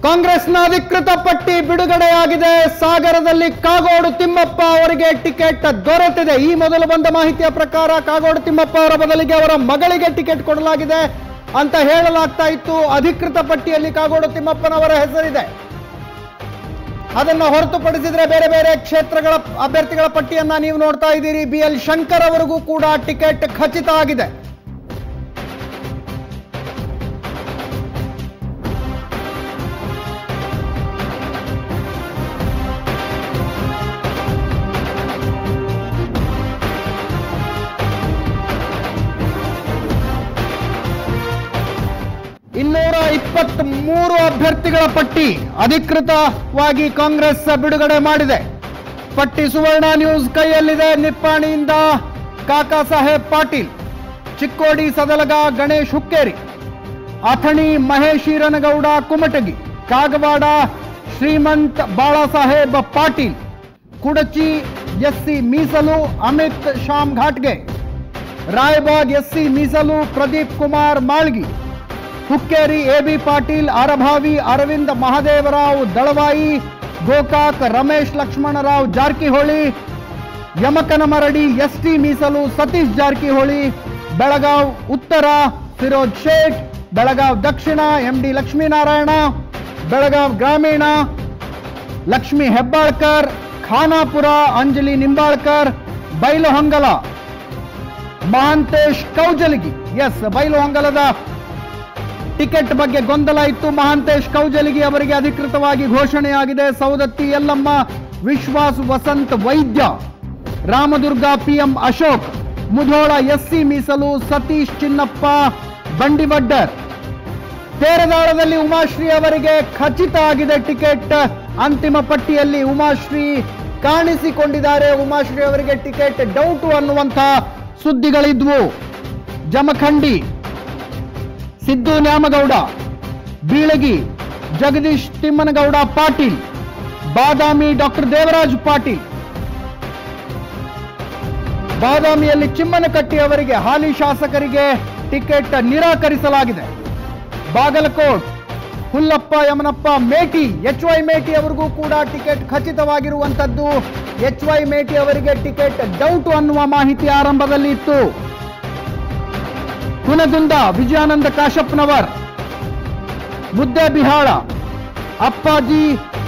ಕಾಂಗ್ರೆಸ್ನ ಅಧಿಕೃತ ಪಟ್ಟಿ ಬಿಡುಗಡೆಯಾಗಿದೆ ಸಾಗರದಲ್ಲಿ ಕಾಗೋಡು ತಿಮ್ಮಪ್ಪ ಅವರಿಗೆ ಟಿಕೆಟ್ ದೊರೆತಿದೆ ಈ ಮೊದಲು ಬಂದ ಮಾಹಿತಿಯ ಪ್ರಕಾರ ಕಾಗೋಡು ತಿಮ್ಮಪ್ಪ ಅವರ ಬದಲಿಗೆ ಅವರ ಮಗಳಿಗೆ ಟಿಕೆಟ್ ಕೊಡಲಾಗಿದೆ ಅಂತ ಹೇಳಲಾಗ್ತಾ ಇತ್ತು ಅಧಿಕೃತ ಪಟ್ಟಿಯಲ್ಲಿ ಕಾಗೋಡು ತಿಮ್ಮಪ್ಪನವರ ಹೆಸರಿದೆ ಅದನ್ನ ಹೊರತುಪಡಿಸಿದ್ರೆ ಬೇರೆ ಬೇರೆ ಕ್ಷೇತ್ರಗಳ ಅಭ್ಯರ್ಥಿಗಳ ಪಟ್ಟಿಯನ್ನ ನೀವು ನೋಡ್ತಾ ಇದ್ದೀರಿ ಬಿ ಎಲ್ ಶಂಕರ್ ಅವರಿಗೂ ಕೂಡ ಟಿಕೆಟ್ ಖಚಿತ ಆಗಿದೆ ಇನ್ನೂರ ಇಪ್ಪತ್ತ್ ಮೂರು ಅಭ್ಯರ್ಥಿಗಳ ಪಟ್ಟಿ ಅಧಿಕೃತವಾಗಿ ಕಾಂಗ್ರೆಸ್ ಬಿಡುಗಡೆ ಮಾಡಿದೆ ಪಟ್ಟಿ ಸುವರ್ಣ ನ್ಯೂಸ್ ಕೈಯಲ್ಲಿದೆ ನಿಪ್ಪಾಣಿಯಿಂದ ಕಾಕಾ ಸಾಹೇಬ್ ಪಾಟೀಲ್ ಚಿಕ್ಕೋಡಿ ಸದಲಗ ಗಣೇಶ್ ಹುಕ್ಕೇರಿ ಅಥಣಿ ಮಹೇಶ್ ಈರನಗೌಡ ಕುಮಟಗಿ ಕಾಗವಾಡ ಶ್ರೀಮಂತ್ ಬಾಳಾಸಾಹೇಬ್ ಪಾಟೀಲ್ ಕುಡಚಿ ಎಸ್ಸಿ ಮೀಸಲು ಅಮಿತ್ ಶಾಮ್ ಘಾಟ್ಗೆ ರಾಯಬಾಗ್ ಎಸ್ಸಿ ಮೀಸಲು ಪ್ರದೀಪ್ ಕುಮಾರ್ ಮಾಳ್ಗಿ ಹುಕ್ಕೇರಿ ಎಬಿ ಪಾಟೀಲ್ ಅರಭಾವಿ ಅರವಿಂದ್ ಮಹದೇವರಾವ್ ದಳವಾಯಿ ಗೋಕಾಕ್ ರಮೇಶ್ ಲಕ್ಷ್ಮಣರಾವ್ ಜಾರಕಿಹೊಳಿ ಯಮಕನಮರಡಿ ಎಸ್ಟಿ ಮೀಸಲು ಸತೀಶ್ ಜಾರಕಿಹೊಳಿ ಬೆಳಗಾವ್ ಉತ್ತರ ಫಿರೋಜ್ ಶೇಖ್ ಬೆಳಗಾವ್ ದಕ್ಷಿಣ ಎಂಡಿ ಲಕ್ಷ್ಮೀನಾರಾಯಣ ಬೆಳಗಾವ್ ಗ್ರಾಮೀಣ ಲಕ್ಷ್ಮಿ ಹೆಬ್ಬಾಳ್ಕರ್ ಖಾನಾಪುರ ಅಂಜಲಿ ನಿಂಬಾಳ್ಕರ್ ಬೈಲಹೊಂಗಲ ಮಹಾಂತೇಶ್ ಕೌಜಲಗಿ ಎಸ್ ಬೈಲಹೊಂಗಲದ ಟಿಕೆಟ್ ಬಗ್ಗೆ ಗೊಂದಲ ಇತ್ತು ಮಹಾಂತೇಶ್ ಕೌಜಲಗಿ ಅವರಿಗೆ ಅಧಿಕೃತವಾಗಿ ಘೋಷಣೆಯಾಗಿದೆ ಸೌದತ್ತಿ ಯಲ್ಲಮ್ಮ ವಿಶ್ವಾಸ್ ವಸಂತ್ ವೈದ್ಯ ರಾಮದುರ್ಗ ಪಿಎಂ ಅಶೋಕ್ ಮುಧೋಳ ಎಸ್ಸಿ ಮೀಸಲು ಸತೀಶ್ ಚಿನ್ನಪ್ಪ ಬಂಡಿವಡ್ಡರ್ ತೇರದಾಳದಲ್ಲಿ ಉಮಾಶ್ರೀ ಅವರಿಗೆ ಖಚಿತ ಆಗಿದೆ ಟಿಕೆಟ್ ಅಂತಿಮ ಪಟ್ಟಿಯಲ್ಲಿ ಉಮಾಶ್ರೀ ಕಾಣಿಸಿಕೊಂಡಿದ್ದಾರೆ ಉಮಾಶ್ರೀ ಅವರಿಗೆ ಟಿಕೆಟ್ ಡೌಟು ಅನ್ನುವಂಥ ಸುದ್ದಿಗಳಿದ್ವು ಜಮಖಂಡಿ ಸಿದ್ದು ನ್ಯಾಮಗೌಡ ಬೀಳಗಿ ಜಗದೀಶ್ ತಿಮ್ಮನಗೌಡ ಪಾಟೀಲ್ ಬಾದಾಮಿ ಡಾಕ್ಟರ್ ದೇವರಾಜ್ ಪಾಟೀಲ್ ಬಾದಾಮಿಯಲ್ಲಿ ಚಿಮ್ಮನಕಟ್ಟಿ ಅವರಿಗೆ ಹಾಲಿ ಶಾಸಕರಿಗೆ ಟಿಕೆಟ್ ನಿರಾಕರಿಸಲಾಗಿದೆ ಬಾಗಲಕೋಟ್ ಹುಲ್ಲಪ್ಪ ಯಮನಪ್ಪ ಮೇಟಿ ಎಚ್ ವೈ ಮೇಟಿ ಅವರಿಗೂ ಕೂಡ ಟಿಕೆಟ್ ಖಚಿತವಾಗಿರುವಂತದ್ದು ಎಚ್ ವೈ ಮೇಟಿ ಅವರಿಗೆ ಟಿಕೆಟ್ ಡೌಟ್ ಅನ್ನುವ ಮಾಹಿತಿ ಆರಂಭದಲ್ಲಿ ಇತ್ತು ಹುನಗುಂದ ವಿಜಯಾನಂದ ಕಾಶಪ್ಪನವರ್ ಮುದ್ದೆಬಿಹಾಳ ಅಪ್ಪಾಜಿ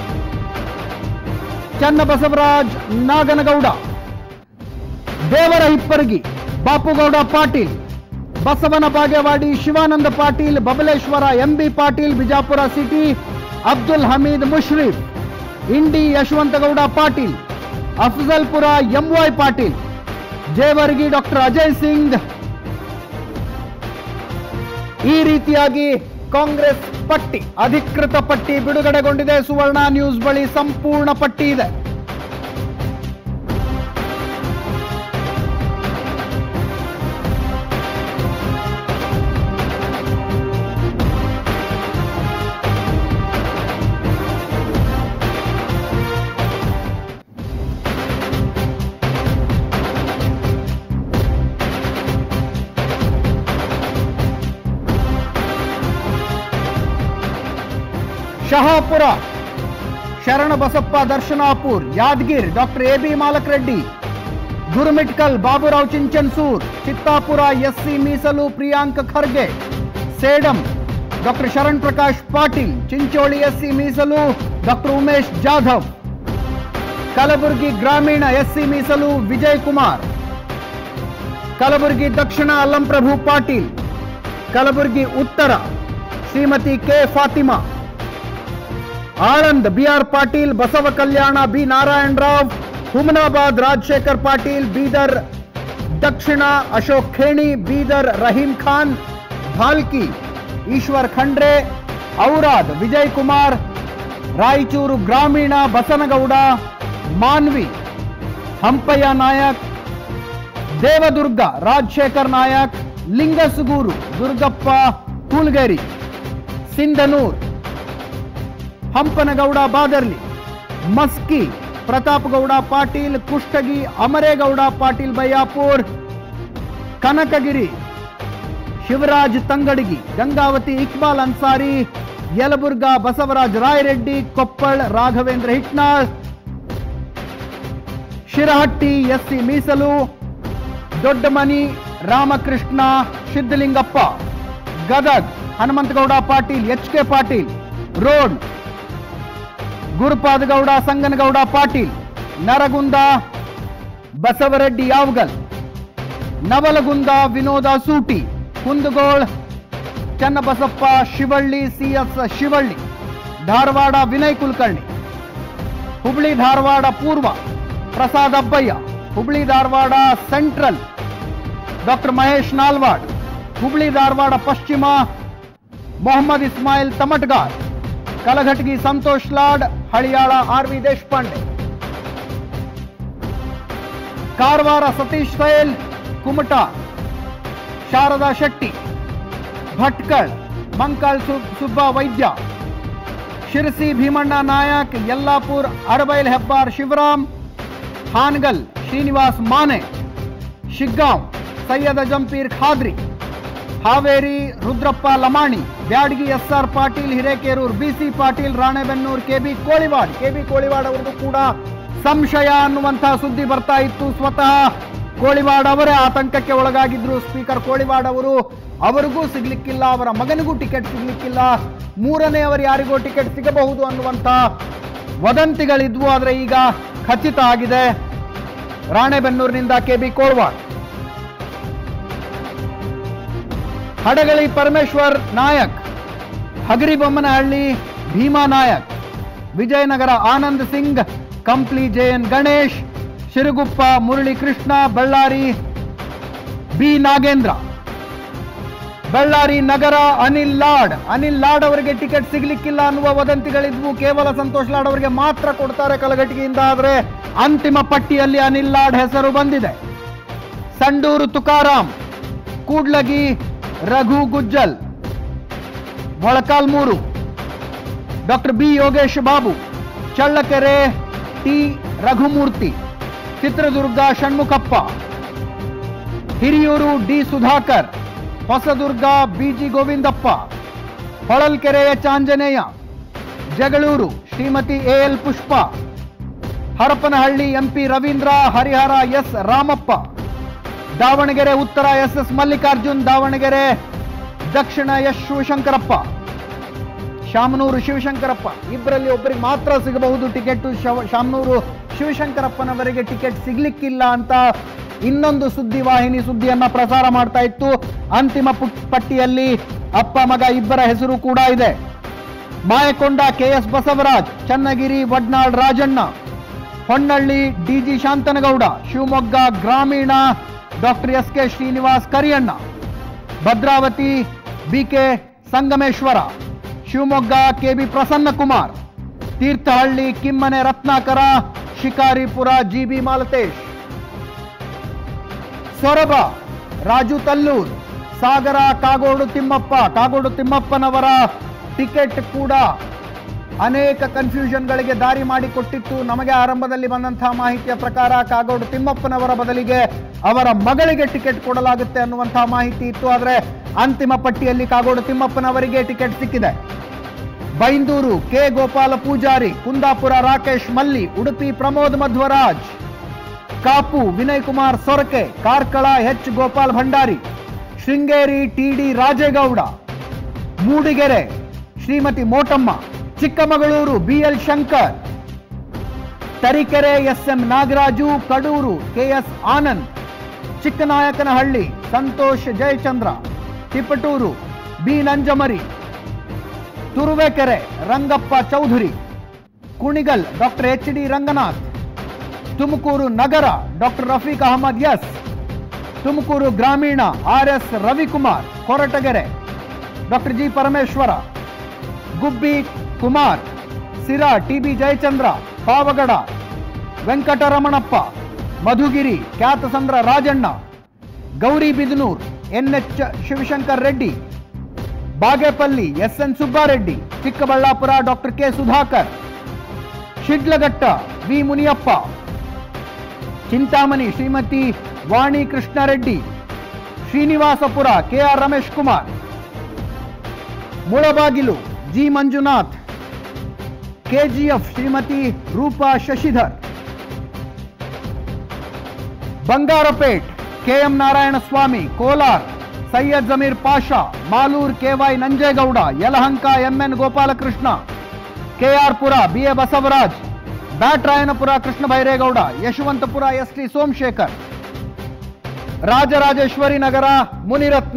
ಚನ್ನಬಸವರಾಜ್ ನಾಗನಗೌಡ ದೇವರ Hipparagi Bapugouda Patil Basavana Bagewadi Shivananda Patil Babaleshwar MB Patil Bijapur city Abdul Hameed Mushrif Indi Yashavantagouda Patil Afzalpur MY Patil Jevargi doctor Ajay Singh ಈ ರೀತಿಯಾಗಿ ಕಾಂಗ್ರೆಸ್ ಪಟ್ಟಿ ಅಧಿಕೃತ ಪಟ್ಟಿ ಬಿಡುಗಡೆಗೊಂಡಿದೆ ಸುವರ್ಣ ನ್ಯೂಸ್ ಬಳಿ ಸಂಪೂರ್ಣ ಪಟ್ಟಿ ಇದೆ Shahapur Sharana Basappa Darshanapur Yadgir doctor A B Malak Reddy Gurmitkal Baburao Chinchansur Chittapur SC ಮೀಸಲು ಪ್ರಿಯಾಂಕ್ ಖರ್ಗೆ ಸೇಡಂ ಡಾಕ್ಟರ್ ಶರಣ್ ಪ್ರಕಾಶ್ ಪಾಟೀಲ್ ಚಿಂಚೋಳಿ ಎಸ್ಸಿ ಮೀಸಲು ಡಾಕ್ಟರ್ ಉಮೇಶ್ ಜಾಧವ್ ಕಲಬುರಗಿ ಗ್ರಾಮೀಣ ಎಸ್ಸಿ ಮೀಸಲು ವಿಜಯ್ ಕುಮಾರ್ ಕಲಬುರಗಿ ದಕ್ಷಿಣ ಅಲ್ಲಂಪ್ರಭು ಪಾಟೀಲ್ ಕಲಬುರಗಿ ಉತ್ತರ Shrimati K Fatima Aland BR Patil Basava Kalyana B Narayana Rao Humnabad Rajashekhar Patil Bidar ದಕ್ಷಿಣ ಅಶೋಕ್ ಖೇಣಿ ಬೀದರ್ ರಹೀಂ ಖಾನ್ ಭಾಲ್ಕಿ ಈಶ್ವರ್ ಖಂಡ್ರೆ ಔರಾದ್ ವಿಜಯ್ ಕುಮಾರ್ ರಾಯಚೂರು ಗ್ರಾಮೀಣ ಬಸನಗೌಡ ಮಾನ್ವಿ ಹಂಪಯ್ಯ ನಾಯಕ್ ದೇವದುರ್ಗ ರಾಜಶೇಖರ್ ನಾಯಕ್ ಲಿಂಗಸುಗೂರು ದುರ್ಗಪ್ಪ ಕೂಲ್ಗೇರಿ ಸಿಂಧನೂರ್ ಹಂಪನಗೌಡ ಬಾದರ್ಲಿ ಮಸ್ಕಿ ಪ್ರತಾಪಗೌಡ ಪಾಟೀಲ್ ಕುಷ್ಟಗಿ ಅಮರೇಗೌಡ ಪಾಟೀಲ್ ಬಯ್ಯಾಪುರ್ ಕನಕಗಿರಿ ಶಿವರಾಜ್ ತಂಗಡಗಿ ಗಂಗಾವತಿ ಇಕ್ಬಾಲ್ ಅನ್ಸಾರಿ ಯಲಬುರ್ಗಾ ಬಸವರಾಜ ರಾಯರೆಡ್ಡಿ ಕೊಪ್ಪಳ್ ರಾಘವೇಂದ್ರ ಹಿಟ್ನಾಳ್ ಶಿರಹಟ್ಟಿ ಎಸ್ಸಿ ಮೀಸಲು Doddamani Ramakrishna Siddalingappa Gadag Hanumanthagouda Patil H K Patil Ron Gurupadagouda Sanganagouda Patil Naragund Basavareddy Yavagal Navalgund Vinoda Suti Kundgol Channabasappa Shivalli CS Shivalli Dharwad Vinay Kulkarni Hubli Dharwad ಪೂರ್ವ ಪ್ರಸಾದ್ ಅಬ್ಬಯ್ಯ ಹುಬ್ಳಿ ಧಾರವಾಡ ಸೆಂಟ್ರಲ್ ಡಾಕ್ಟರ್ ಮಹೇಶ್ ನಾಲ್ವಾಡ್ ಹುಬ್ಳಿ ಧಾರವಾಡ ಪಶ್ಚಿಮ ಮೊಹಮ್ಮದ್ ಇಸ್ಮಾಯಿಲ್ ತಮಟ್ಗಾರ್ ಕಲಘಟಗಿ ಸಂತೋಷ್ ಲಾಡ್ ಹಳಿಯಾಳ ಆರ್ ವಿ ದೇಶಪಾಂಡೆ ಕಾರವಾರ ಸತೀಶ್ ಸೈಲ್ ಕುಮಟಾ ಶಾರದಾ ಶೆಟ್ಟಿ ಭಟ್ಕಳ್ ಮಂಕಾಳ್ ಸು- Subba Vaidya Sirsi Bhimanna Naik Yellapur Arabail Hebbar Shivaram Hangal Srinivas Mane Shiggaon Syed Jampeer Khadri Haveri Rudrappa Lamani Byadgi S R Patil Hirekerur BC Patil Ranebennur KB Koliwad KB Koliwad ಅವರಿಗೂ ಕೂಡ ಸಂಶಯ ಅನ್ನುವಂತಹ ಸುದ್ದಿ ಬರ್ತಾ ಇತ್ತು ಸ್ವತಃ ಕೋಳಿವಾಡ್ ಅವರೇ ಆತಂಕಕ್ಕೆ ಒಳಗಾಗಿದ್ರು ಸ್ಪೀಕರ್ ಕೋಳಿವಾಡ್ ಅವರು ಅವರಿಗೂ ಸಿಗ್ಲಿಕ್ಕಿಲ್ಲ ಅವರ ಮಗನಿಗೂ ಟಿಕೆಟ್ ಸಿಗ್ಲಿಕ್ಕಿಲ್ಲ ಮೂರನೇ ಅವರು ಯಾರಿಗೋ ಟಿಕೆಟ್ ಸಿಗಬಹುದು ಅನ್ನುವಂತ ವದಂತಿಗಳಿದ್ವು ಆದರೆ ಈಗ ಖಚಿತ ಆಗಿದೆ ರಾಣೆಬೆನ್ನೂರಿನಿಂದ KB Koliwad Hadagali Parameshwar Naik Hagaribommanahalli Bhima Naik Vijayanagara Anand Singh Kampli JN Ganesh Siruguppa Murali Krishna Bellary B Nagendra Bellary ನಗರ ಅನಿಲ್ ಲಾಡ್ ಅನಿಲ್ ಲಾಡ್ ಅವರಿಗೆ ಟಿಕೆಟ್ ಸಿಗ್ಲಿಕ್ಕಿಲ್ಲ ಅನ್ನುವ ವದಂತಿಗಳಿದ್ವು ಕೇವಲ ಸಂತೋಷ್ ಲಾಡ್ ಅವರಿಗೆ ಮಾತ್ರ ಕೊಡ್ತಾರೆ ಕಲಘಟಗಿಯಿಂದ ಆದರೆ ಅಂತಿಮ ಪಟ್ಟಿಯಲ್ಲಿ ಅನಿಲ್ ಲಾಡ್ ಹೆಸರು ಬಂದಿದೆ Sandur Tukaram Kudligi Raghu Gujjal Molakalmuru doctor B Yogesh Babu Challakere T Raghumurthy Chitradurga Shanmukhappa Hiriyur D Sudhakar Hosadurga BG Govindappa Holalkere H Anjaneya Jagalur Shrimati AL Pushpa Harapanahalli MP Ravindra Harihara S Ramappa Davanagere ಉತ್ತರ ಎಸ್ ಎಸ್ ಮಲ್ಲಿಕಾರ್ಜುನ್ ದಾವಣಗೆರೆ ದಕ್ಷಿಣ ಎಸ್ ಶಿವಶಂಕರಪ್ಪ ಶಾಮನೂರು ಶಿವಶಂಕರಪ್ಪ ಇಬ್ಬರಲ್ಲಿ ಒಬ್ಬರಿಗೆ ಮಾತ್ರ ಸಿಗಬಹುದು ಟಿಕೆಟ್ ಶಾಮನೂರು ಶಿವಶಂಕರಪ್ಪನವರಿಗೆ ಟಿಕೆಟ್ ಸಿಗ್ಲಿಕ್ಕಿಲ್ಲ ಅಂತ ಇನ್ನೊಂದು ಸುದ್ದಿ ವಾಹಿನಿ ಸುದ್ದಿಯನ್ನ ಪ್ರಸಾರ ಮಾಡ್ತಾ ಇತ್ತು ಅಂತಿಮ ಪುಟ್- ಪಟ್ಟಿಯಲ್ಲಿ ಅಪ್ಪ ಮಗ ಇಬ್ಬರ ಹೆಸರು ಕೂಡ ಇದೆ ಮಾಯಕೊಂಡ ಕೆಎಸ್ ಬಸವರಾಜ್ ಚನ್ನಗಿರಿ ವಡ್ನಾಳ್ ರಾಜಣ್ಣ ಹೊನ್ನಳ್ಳಿ ಡಿಜಿ ಶಾಂತನಗೌಡ ಶಿವಮೊಗ್ಗ ಗ್ರಾಮೀಣ doctor S K Srinivas Kariyanna Bhadravati BK Sangameshwara Shivamogga KB Prasannakumar Thirthahalli Kimmane Ratnakara Shikaripura GB Malatesh Soraba Raju Tallur Sagara Kagodu Thimmappa Kagodu ತಿಮ್ಮಪ್ಪನವರ ಟಿಕೆಟ್ ಕೂಡ ಅನೇಕ ಕನ್ಫ್ಯೂಷನ್ಗಳಿಗೆ ದಾರಿ ಮಾಡಿಕೊಟ್ಟಿತ್ತು ನಮಗೆ ಆರಂಭದಲ್ಲಿ ಬಂದಂತಹ ಮಾಹಿತಿಯ ಪ್ರಕಾರ ಕಾಗೋಡು ತಿಮ್ಮಪ್ಪನವರ ಬದಲಿಗೆ ಅವರ ಮಗಳಿಗೆ ಟಿಕೆಟ್ ಕೊಡಲಾಗುತ್ತೆ ಅನ್ನುವಂತಹ ಮಾಹಿತಿ ಇತ್ತು ಆದರೆ ಅಂತಿಮ ಪಟ್ಟಿಯಲ್ಲಿ ಕಾಗೋಡು ತಿಮ್ಮಪ್ಪನವರಿಗೆ ಟಿಕೆಟ್ ಸಿಕ್ಕಿದೆ Byndoor K Gopala Poojary Kundapura Rakesh Malli Udupi Pramod Madhwaraj Kapu Vinay Kumar Sorake Karkala H Gopal Bhandari Sringeri TD Rajegowda Mudigere Shrimati Motamma Chikkamagaluru BL Shankar Tarikere SM Nagaraju Kadur KS Anand Chikkanayakanahalli Santosh Jayachandra Tiptur B Nanjamari Turuvekere Rangappa Chowdhary Kunigal doctor H D Ranganath Tumakuru ನಗರ ಡಾಕ್ಟರ್ ರಫೀಕ್ ಅಹಮದ್ ಎಸ್ ತುಮಕೂರು ಗ್ರಾಮೀಣ R S Ravikumar Koratagere doctor G Parameshwara Gubbi Kumar Sira TB Jayachandra Pavagada Venkataramanappa Madhugiri Khyatasandra Rajanna Gauribidanur NH Shivashankar Reddy Bagepalli SN Subbareddy Chikkaballapura doctor K Sudhakar Sidlaghatta V Muniyappa Chintamani Shrimati Vani Krishnareddy Srinivasapura KR Ramesh Kumar Mulbagal G Manjunath KGF Shrimati Roopa Shashidhar Bangarapet KM Narayana Swamy Kolar Syed Zameer Pasha Malur KY Nanjegowda Yelahanka MN Gopalakrishna KR Pura BA Basavaraj Byatarayanapura Krishna Byregowda Yeshwanthpur ST Somashekar Rajarajeshwari Nagar Munirathna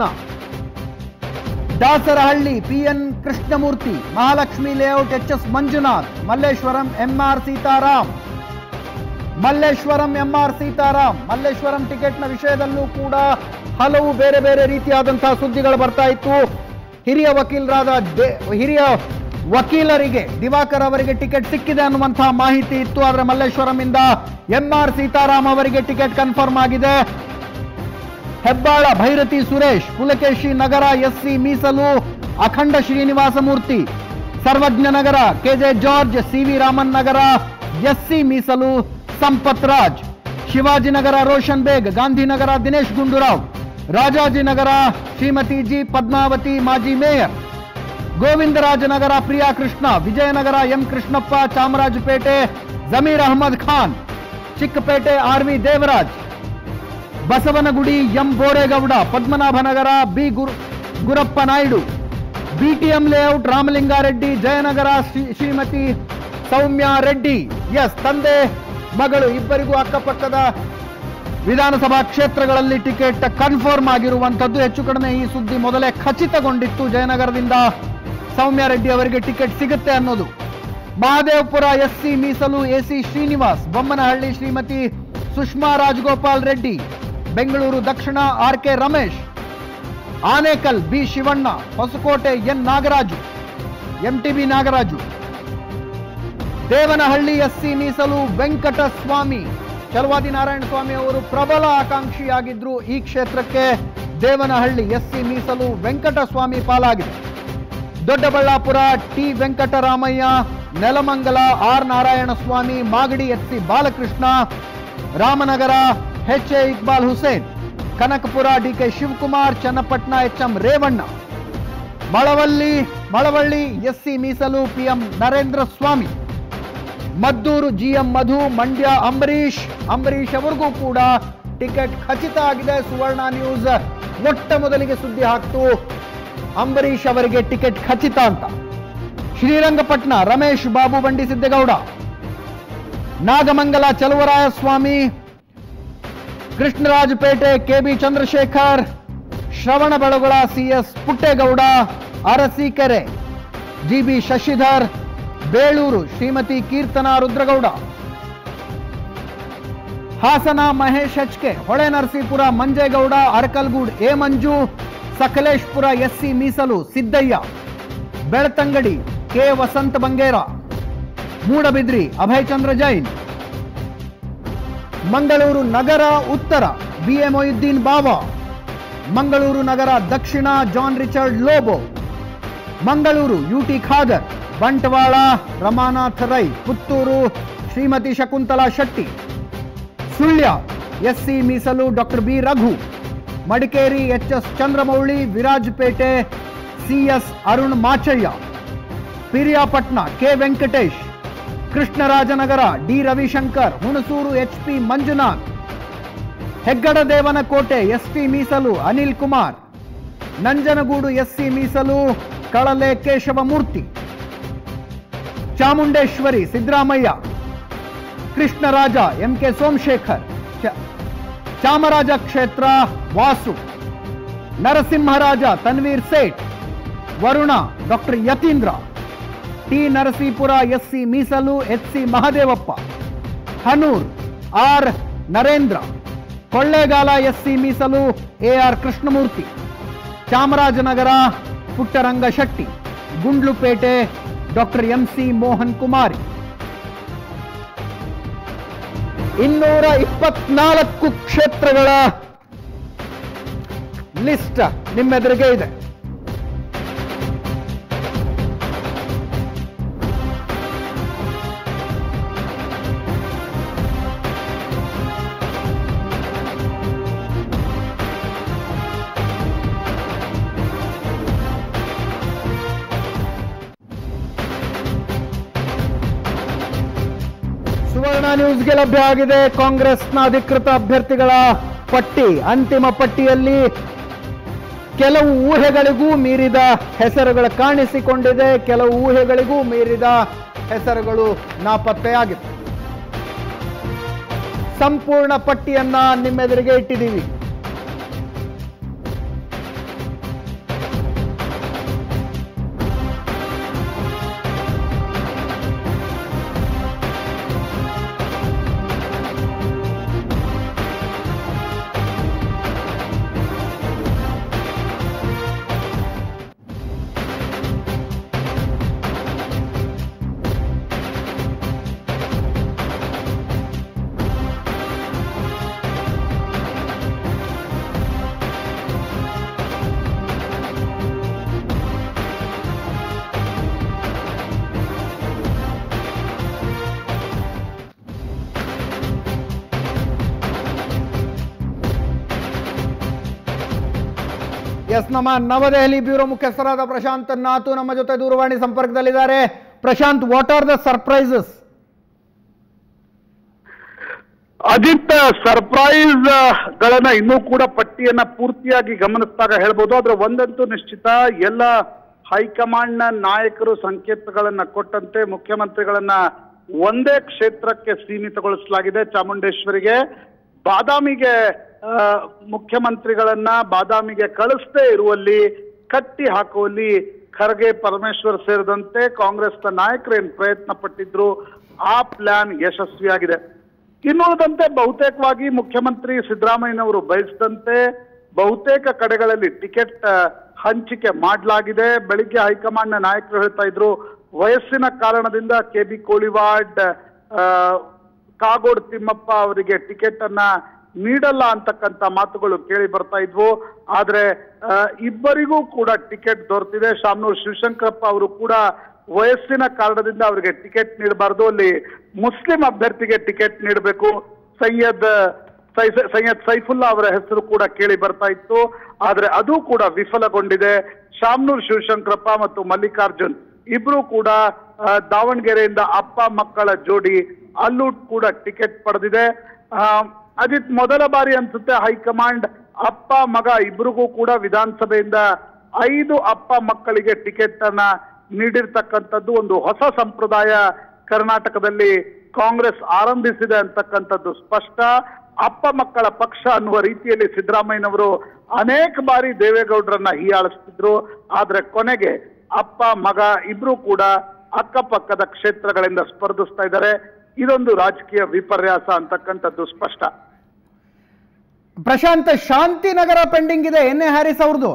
Dasarahalli PN Krishnamurthy Mahalakshmi layout H S Manjunath Malleshwaram MR Sitaram Malleshwaram MR Sitaram Malleshwaram ಟಿಕೆಟ್ನ ವಿಷಯದಲ್ಲೂ ಕೂಡ ಹಲವು ಬೇರೆ ಬೇರೆ ರೀತಿಯಾದಂತಹ ಸುದ್ದಿಗಳು ಬರ್ತಾ ಇತ್ತು ಹಿರಿಯ ವಕೀಲರಾದ ದೇ- ಹಿರಿಯ ವಕೀಲರಿಗೆ ದಿವಾಕರ್ ಅವರಿಗೆ ಟಿಕೆಟ್ ಸಿಕ್ಕಿದೆ ಅನ್ನುವಂತಹ ಮಾಹಿತಿ ಇತ್ತು ಆದರೆ ಮಲ್ಲೇಶ್ವರಂ ಇಂದ ಎಂಆರ್ ಸೀತಾರಾಮ್ ಅವರಿಗೆ ಟಿಕೆಟ್ ಕನ್ಫರ್ಮ್ ಆಗಿದೆ ಹೆಬ್ಬಾಳ ಭೈರತಿ ಸುರೇಶ್ ಪುಲಕೇಶಿ ನಗರ ಎಸ್ಸಿ ಮೀಸಲು Akhanda Srinivasa Murthy Sarvagna Nagar KJ George CV Raman Nagar SC ಮೀಸಲು ಸಂಪತ್ ರಾಜ್ ಶಿವಾಜಿನಗರ ರೋಷನ್ ಬೇಗ್ ಗಾಂಧಿನಗರ ದಿನೇಶ್ ಗುಂಡೂರಾವ್ ರಾಜಾಜಿನಗರ ಶ್ರೀಮತಿ ಜಿ ಪದ್ಮಾವತಿ ಮಾಜಿ mayor Govindarajanagar Priya Krishna Vijayanagar M Krishnappa Chamarajpet Zameer Ahmed Khan Chickpet R V Devaraj Basavanagudi M Boregowda Padmanabhanagar B Guru Gurappa Naidu BTM layout Ramalingareddy Jayanagar Shri- Shrimati Soumya Reddy S ತಂದೆ ಮಗಳು ಇಬ್ಬರಿಗೂ ಅಕ್ಕಪಕ್ಕದ ವಿಧಾನಸಭಾ ಕ್ಷೇತ್ರಗಳಲ್ಲಿ ಟಿಕೆಟ್ ಕನ್ಫರ್ಮ್ ಆಗಿರುವಂತದ್ದು ಹೆಚ್ಚು ಕಡಿಮೆ ಈ ಸುದ್ದಿ ಮೊದಲೇ ಖಚಿತಗೊಂಡಿತ್ತು ಜಯನಗರದಿಂದ ಸೌಮ್ಯ ರೆಡ್ಡಿ ಅವರಿಗೆ ಟಿಕೆಟ್ ಸಿಗುತ್ತೆ ಅನ್ನೋದು ಮಹದೇವಪುರ ಎಸ್ಸಿ ಮೀಸಲು ಎಸಿ ಶ್ರೀನಿವಾಸ್ ಬೊಮ್ಮನಹಳ್ಳಿ ಶ್ರೀಮತಿ ಸುಷ್ಮಾ ರಾಜಗೋಪಾಲ್ ರೆಡ್ಡಿ ಬೆಂಗಳೂರು ದಕ್ಷಿಣ R K Ramesh Anekal B Shivanna Hoskote N Nagaraju MTB Nagaraju Devanahalli SC ಮೀಸಲು ವೆಂಕಟಸ್ವಾಮಿ ಚಲವಾದಿ ನಾರಾಯಣ ಸ್ವಾಮಿ ಅವರು ಪ್ರಬಲ ಆಕಾಂಕ್ಷಿಯಾಗಿದ್ರು ಈ ಕ್ಷೇತ್ರಕ್ಕೆ ದೇವನಹಳ್ಳಿ ಎಸ್ಸಿ ಮೀಸಲು ವೆಂಕಟಸ್ವಾಮಿ ಪಾಲಾಗಿದೆ Doddaballapura T Venkataramaiah Nelamangala R Narayana Swamy Magadi SC Balakrishna Ramanagara H A Iqbal Hussain Kanakapura DK Shivakumar Channapatna H M Revanna Malavalli Malavalli SC ಮೀಸಲು ಪಿಎಂ ನರೇಂದ್ರ ಸ್ವಾಮಿ ಮದ್ದೂರು ಜಿಎಂ ಮಧು ಮಂಡ್ಯ ಅಂಬರೀಶ್ ಅಂಬರೀಶ್ ಅವರಿಗೂ ಕೂಡ ಟಿಕೆಟ್ ಖಚಿತ ಆಗಿದೆ ಸುವರ್ಣ ನ್ಯೂಸ್ ಮೊಟ್ಟ ಮೊದಲಿಗೆ ಸುದ್ದಿ ಹಾಕ್ತು ಅಂಬರೀಶ್ ಅವರಿಗೆ ಟಿಕೆಟ್ ಖಚಿತ ಅಂತ Srirangapatna Ramesh Babu Bandi Siddegowda Nagamangala Cheluvaraya Swamy Krishnarajapet KB Chandrashekhar Shravanabelagola CS Puttegowda Arsikere GB Shashidhar Belur Shrimati Keertana Rudragowda Hassan Mahesh HK Hole Narasipura Manjegowda Arkalgud A Manju Sakleshpur SC ಮೀಸಲು ಸಿದ್ದಯ್ಯ ಬೆಳ್ತಂಗಡಿ ಕೆ ವಸಂತ ಬಂಗೇರ ಮೂಡಬಿದ್ರಿ ಅಭಯಚಂದ್ರ ಜೈನ್ ಮಂಗಳೂರು ನಗರ ಉತ್ತರ ಬಿ ಎ ಮೊಯುದ್ದೀನ್ ಬಾವಾ ಮಂಗಳೂರು ನಗರ ದಕ್ಷಿಣ John Richard Lobo Mangaluru UT Khader Bantwal Ramanatha Rai Puttur Shrimati Shakuntala Shetty Sullia SC ಮೀಸಲು doctor B Raghu Madikeri H S Chandramouli Virajpet CS Arun Machaiah Periyapatna K Venkatesh Krishnarajanagara D Ravishankar Hunsur H P Manjunath Heggadadevanakote ST ಮೀಸಲು ಅನಿಲ್ ಕುಮಾರ್ ನಂಜನಗೂಡು ಎಸ್ಸಿ ಮೀಸಲು ಕಳಲೆ ಕೇಶವಮೂರ್ತಿ ಚಾಮುಂಡೇಶ್ವರಿ ಸಿದ್ದರಾಮಯ್ಯ ಕೃಷ್ಣರಾಜ ಎಂ ಕೆ ಸೋಮಶೇಖರ್ ಚ- ಚಾಮರಾಜ ಕ್ಷೇತ್ರ Vasu Narasimharaja Tanveer Sait Varuna doctor Yathindra T Narasipura SC ಮೀಸಲು H C Mahadevappa Hanur R Narendra Kollegal SC ಮೀಸಲು A R Krishnamurthy Chamarajanagar Puttaranga Shetty Gundlupet doctor M C Mohan Kumari ಇನ್ನೂರ ಇಪ್ಪತ್ನಾಲ್ಕು ಕ್ಷೇತ್ರಗಳ ಲಿಸ್ಟ್ ನಿಮ್ಮೆದುರಿಗೆ ಇದೆ ನ್ಯೂಸ್ಗೆ ಲಭ್ಯ ಆಗಿದೆ ಕಾಂಗ್ರೆಸ್ನ ಅಧಿಕೃತ ಅಭ್ಯರ್ಥಿಗಳ ಪಟ್ಟಿ ಅಂತಿಮ ಪಟ್ಟಿಯಲ್ಲಿ ಕೆಲವು ಊಹೆಗಳಿಗೂ ಮೀರಿದ ಹೆಸರುಗಳು ಕಾಣಿಸಿಕೊಂಡಿದೆ ಕೆಲವು ಊಹೆಗಳಿಗೂ ಮೀರಿದ ಹೆಸರುಗಳು ನಾಪತ್ತೆಯಾಗಿದೆ ಸಂಪೂರ್ಣ ಪಟ್ಟಿಯನ್ನ ನಿಮ್ಮೆದುರಿಗೆ ಇಟ್ಟಿದ್ದೀವಿ ಎಸ್ ನಮ್ಮ ನವದೆಹಲಿ ಬ್ಯೂರೋ ಮುಖ್ಯಸ್ಥರಾದ ಪ್ರಶಾಂತ್ ನಾತು ನಮ್ಮ ಜೊತೆ ದೂರವಾಣಿ ಸಂಪರ್ಕದಲ್ಲಿದ್ದಾರೆ Prashanth what are the surprises Ajith surprise ಗಳನ್ನ ಇನ್ನೂ ಕೂಡ ಪಟ್ಟಿಯನ್ನ ಪೂರ್ತಿಯಾಗಿ ಗಮನಿಸಿದಾಗ ಹೇಳ್ಬೋದು ಆದ್ರೆ ಒಂದಂತೂ ನಿಶ್ಚಿತ ಎಲ್ಲ ಹೈಕಮಾಂಡ್ ನ ನಾಯಕರು ಸಂಕೇತಗಳನ್ನ ಕೊಟ್ಟಂತೆ ಮುಖ್ಯಮಂತ್ರಿಗಳನ್ನ ಒಂದೇ ಕ್ಷೇತ್ರಕ್ಕೆ ಸೀಮಿತಗೊಳಿಸಲಾಗಿದೆ ಚಾಮುಂಡೇಶ್ವರಿಗೆ ಬಾದಾಮಿಗೆ ಆ, ಮುಖ್ಯಮಂತ್ರಿಗಳನ್ನ ಬಾದಾಮಿಗೆ ಕಳಿಸದೇ ಇರುವಲ್ಲಿ ಕಟ್ಟಿ ಹಾಕುವಲ್ಲಿ ಖರ್ಗೆ ಪರಮೇಶ್ವರ್ ಸೇರಿದಂತೆ ಕಾಂಗ್ರೆಸ್ನ ನಾಯಕರು ಏನ್ ಪ್ರಯತ್ನ ಪಟ್ಟಿದ್ರು ಆ ಪ್ಲಾನ್ ಯಶಸ್ವಿಯಾಗಿದೆ ಇನ್ನುಳಿದಂತೆ ಬಹುತೇಕವಾಗಿ ಮುಖ್ಯಮಂತ್ರಿ ಸಿದ್ದರಾಮಯ್ಯನವರು ಬಯಸಿದಂತೆ ಬಹುತೇಕ ಕಡೆಗಳಲ್ಲಿ ಟಿಕೆಟ್ ಆ, ಹಂಚಿಕೆ ಮಾಡಲಾಗಿದೆ ಬೆಳಿಗ್ಗೆ ಹೈಕಮಾಂಡ್ನ ನಾಯಕರು ಹೇಳ್ತಾ ಇದ್ರು ವಯಸ್ಸಿನ ಕಾರಣದಿಂದ ಕೆ ಬಿ ಕೋಳಿವಾಡ್ ಆ, ಕಾಗೋಡು ತಿಮ್ಮಪ್ಪ ಅವರಿಗೆ ಟಿಕೆಟ್ ಅನ್ನ ನೀಡಲ್ಲ ಅಂತಕ್ಕಂಥ ಮಾತುಗಳು ಕೇಳಿ ಬರ್ತಾ ಇದ್ವು ಆದ್ರೆ ಆ, ಇಬ್ಬರಿಗೂ ಕೂಡ ಟಿಕೆಟ್ ದೊರೆತಿದೆ ಶಾಮನೂರ್ ಶಿವಶಂಕರಪ್ಪ ಅವರು ಕೂಡ ವಯಸ್ಸಿನ ಕಾರಣದಿಂದ ಅವರಿಗೆ ಟಿಕೆಟ್ ನೀಡಬಾರ್ದು ಅಲ್ಲಿ ಮುಸ್ಲಿಂ ಅಭ್ಯರ್ಥಿಗೆ ಟಿಕೆಟ್ ನೀಡಬೇಕು ಸೈಯದ್ ಸೈ- ಸೈಯದ್ ಸೈಫುಲ್ಲಾ ಅವರ ಹೆಸರು ಕೂಡ ಕೇಳಿ ಬರ್ತಾ ಇತ್ತು ಆದ್ರೆ ಅದು ಕೂಡ ವಿಫಲಗೊಂಡಿದೆ ಶಾಮನೂರ್ ಶಿವಶಂಕರಪ್ಪ ಮತ್ತು ಮಲ್ಲಿಕಾರ್ಜುನ್ ಇಬ್ರು ಕೂಡ ಆ, ದಾವಣಗೆರೆಯಿಂದ ಅಪ್ಪ ಮಕ್ಕಳ ಜೋಡಿ ಅಲ್ಲೂ ಕೂಡ ಟಿಕೆಟ್ ಪಡೆದಿದೆ ಆ, ಅಜಿತ್ ಮೊದಲ ಬಾರಿ ಅನ್ಸುತ್ತೆ ಹೈಕಮಾಂಡ್ ಅಪ್ಪ ಮಗ ಇಬ್ರಿಗೂ ಕೂಡ ವಿಧಾನಸಭೆಯಿಂದ ಐದು ಅಪ್ಪ ಮಕ್ಕಳಿಗೆ ಟಿಕೆಟ್ ಅನ್ನ ನೀಡಿರ್ತಕ್ಕಂಥದ್ದು ಒಂದು ಹೊಸ ಸಂಪ್ರದಾಯ ಕರ್ನಾಟಕದಲ್ಲಿ ಕಾಂಗ್ರೆಸ್ ಆರಂಭಿಸಿದೆ ಅಂತಕ್ಕಂಥದ್ದು ಸ್ಪಷ್ಟ ಅಪ್ಪ ಮಕ್ಕಳ ಪಕ್ಷ ಅನ್ನುವ ರೀತಿಯಲ್ಲಿ ಸಿದ್ದರಾಮಯ್ಯನವರು ಅನೇಕ ಬಾರಿ ದೇವೇಗೌಡರನ್ನ ಹೀಯಾಳಿಸ್ತಿದ್ರು ಆದ್ರೆ ಕೊನೆಗೆ ಅಪ್ಪ ಮಗ ಇಬ್ರು ಕೂಡ ಅಕ್ಕಪಕ್ಕದ ಕ್ಷೇತ್ರಗಳಿಂದ ಸ್ಪರ್ಧಿಸ್ತಾ ಇದ್ದಾರೆ ಇದೊಂದು ರಾಜಕೀಯ ವಿಪರ್ಯಾಸ ಅಂತಕ್ಕಂಥದ್ದು ಸ್ಪಷ್ಟ ಪ್ರಶಾಂತ್ ಶಾಂತಿನಗರ ಪೆಂಡಿಂಗ್ ಇದೆ ಎನ್ ಎ ಹ್ಯಾರಿಸ್ ಅವ್ರದ್ದು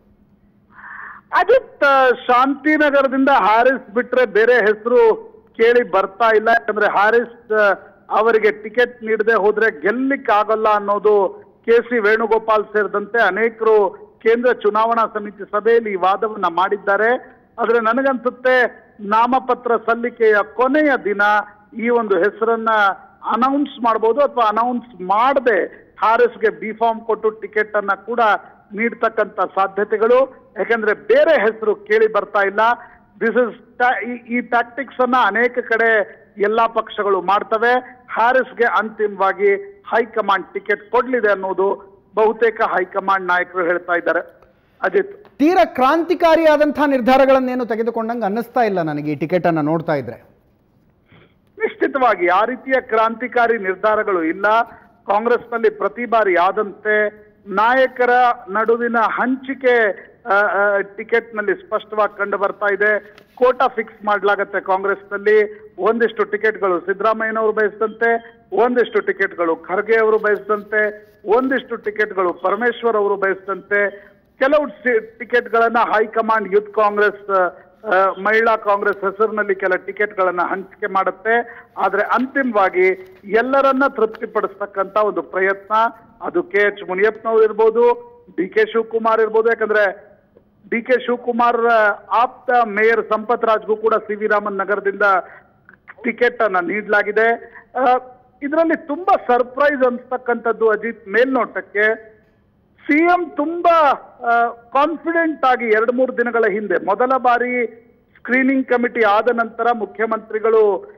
ಅಜಿತ್ ಶಾಂತಿನಗರದಿಂದ ಹಾರಿಸ್ ಬಿಟ್ರೆ ಬೇರೆ ಹೆಸರು ಕೇಳಿ ಬರ್ತಾ ಇಲ್ಲ ಯಾಕಂದ್ರೆ ಹಾರಿಸ್ ಆ, ಅವರಿಗೆ ಟಿಕೆಟ್ ನೀಡದೆ ಹೋದ್ರೆ ಗೆಲ್ಲಿಕ್ ಆಗಲ್ಲ ಅನ್ನೋದು ಕೆ ಸಿ ವೇಣುಗೋಪಾಲ್ ಸೇರಿದಂತೆ ಅನೇಕರು ಕೇಂದ್ರ ಚುನಾವಣಾ ಸಮಿತಿ ಸಭೆಯಲ್ಲಿ ಈ ವಾದವನ್ನ ಮಾಡಿದ್ದಾರೆ ಆದ್ರೆ ನನಗನ್ಸುತ್ತೆ ನಾಮಪತ್ರ ಸಲ್ಲಿಕೆಯ ಕೊನೆಯ ದಿನ ಈ ಒಂದು ಹೆಸರನ್ನ ಅನೌನ್ಸ್ ಮಾಡಬಹುದು ಅಥವಾ ಅನೌನ್ಸ್ ಮಾಡದೆ ಹಾರಿಸ್ಗೆ ಬಿ ಫಾರ್ಮ್ ಕೊಟ್ಟು ಟಿಕೆಟ್ ಅನ್ನ ಕೂಡ ನೀಡ್ತಕ್ಕಂತ ಸಾಧ್ಯತೆಗಳು ಯಾಕಂದ್ರೆ ಬೇರೆ ಹೆಸರು ಕೇಳಿ ಬರ್ತಾ ಇಲ್ಲ ದಿಸ್ ಇಸ್ ಈ ಟ್ಯಾಕ್ಟಿಕ್ಸ್ ಅನ್ನ ಅನೇಕ ಕಡೆ ಎಲ್ಲಾ ಪಕ್ಷಗಳು ಮಾಡ್ತವೆ ಹಾರಿಸ್ಗೆ ಅಂತಿಮವಾಗಿ ಹೈಕಮಾಂಡ್ ಟಿಕೆಟ್ ಕೊಡ್ಲಿದೆ ಅನ್ನೋದು ಬಹುತೇಕ ಹೈಕಮಾಂಡ್ ನಾಯಕರು ಹೇಳ್ತಾ ಇದ್ದಾರೆ ಅಜಿತ್ ತೀರಾ ಕ್ರಾಂತಿಕಾರಿಯಾದಂತಹ ನಿರ್ಧಾರಗಳನ್ನೇನು ತೆಗೆದುಕೊಂಡಂಗೆ ಅನ್ನಿಸ್ತಾ ಇಲ್ಲ ನನಗೆ ಈ ಟಿಕೆಟ್ ಅನ್ನ ನೋಡ್ತಾ ಇದ್ರೆ ನಿಶ್ಚಿತವಾಗಿ ಆ ರೀತಿಯ ಕ್ರಾಂತಿಕಾರಿ ನಿರ್ಧಾರಗಳು ಇಲ್ಲ ಕಾಂಗ್ರೆಸ್ನಲ್ಲಿ ಪ್ರತಿ ಬಾರಿ ಆದಂತೆ ನಾಯಕರ ನಡುವಿನ ಹಂಚಿಕೆ ಆ, ಆ, ಟಿಕೆಟ್ನಲ್ಲಿ ಸ್ಪಷ್ಟವಾಗಿ ಕಂಡು ಬರ್ತಾ ಇದೆ ಕೋಟಾ ಫಿಕ್ಸ್ ಮಾಡಲಾಗತ್ತೆ ಕಾಂಗ್ರೆಸ್ನಲ್ಲಿ ಒಂದಿಷ್ಟು ಟಿಕೆಟ್ಗಳು ಸಿದ್ದರಾಮಯ್ಯನವರು ಬಯಸಿದಂತೆ ಒಂದಿಷ್ಟು ಟಿಕೆಟ್ಗಳು ಖರ್ಗೆ ಅವರು ಬಯಸಿದಂತೆ ಒಂದಿಷ್ಟು ಟಿಕೆಟ್ಗಳು ಪರಮೇಶ್ವರ್ ಅವರು ಬಯಸಿದಂತೆ ಕೆಲವು ಸಿ- ಟಿಕೆಟ್ಗಳನ್ನ ಹೈಕಮಾಂಡ್ ಯೂತ್ ಕಾಂಗ್ರೆಸ್ ಆ, ಮಹಿಳಾ ಕಾಂಗ್ರೆಸ್ ಹೆಸರಿನಲ್ಲಿ ಕೆಲ ಟಿಕೆಟ್ಗಳನ್ನ ಹಂಚಿಕೆ ಮಾಡುತ್ತೆ ಆದ್ರೆ ಅಂತಿಮವಾಗಿ ಎಲ್ಲರನ್ನ ತೃಪ್ತಿಪಡಿಸ್ತಕ್ಕಂತ ಒಂದು ಪ್ರಯತ್ನ ಅದು ಕೆ ಎಚ್ ಮುನಿಯಪ್ಪನವ್ರು ಇರ್ಬೋದು ಡಿ ಕೆ ಶಿವಕುಮಾರ್ ಇರ್ಬೋದು ಯಾಕಂದ್ರೆ ಡಿ ಕೆ ಶಿವಕುಮಾರ್ ಆ, ಆಪ್ತ ಮೇಯರ್ ಸಂಪತ್ ರಾಜ್ಗೂ ಕೂಡ ಸಿ ವಿ ರಾಮನ್ ನಗರದಿಂದ ಟಿಕೆಟ್ ಅನ್ನ ನೀಡಲಾಗಿದೆ ಇದರಲ್ಲಿ ತುಂಬಾ ಸರ್ಪ್ರೈಸ್ ಅನ್ಸ್ತಕ್ಕಂಥದ್ದು ಅಜಿತ್ ಮೇಲ್ನೋಟಕ್ಕೆ ಸಿಎಂ ತುಂಬಾ ಕಾನ್ಫಿಡೆಂಟ್ ಆಗಿ ಎರಡು ಮೂರು ದಿನಗಳ ಹಿಂದೆ ಮೊದಲ ಬಾರಿ ಸ್ಕ್ರೀನಿಂಗ್ ಕಮಿಟಿ ಆದ ನಂತರ ಮುಖ್ಯಮಂತ್ರಿಗಳು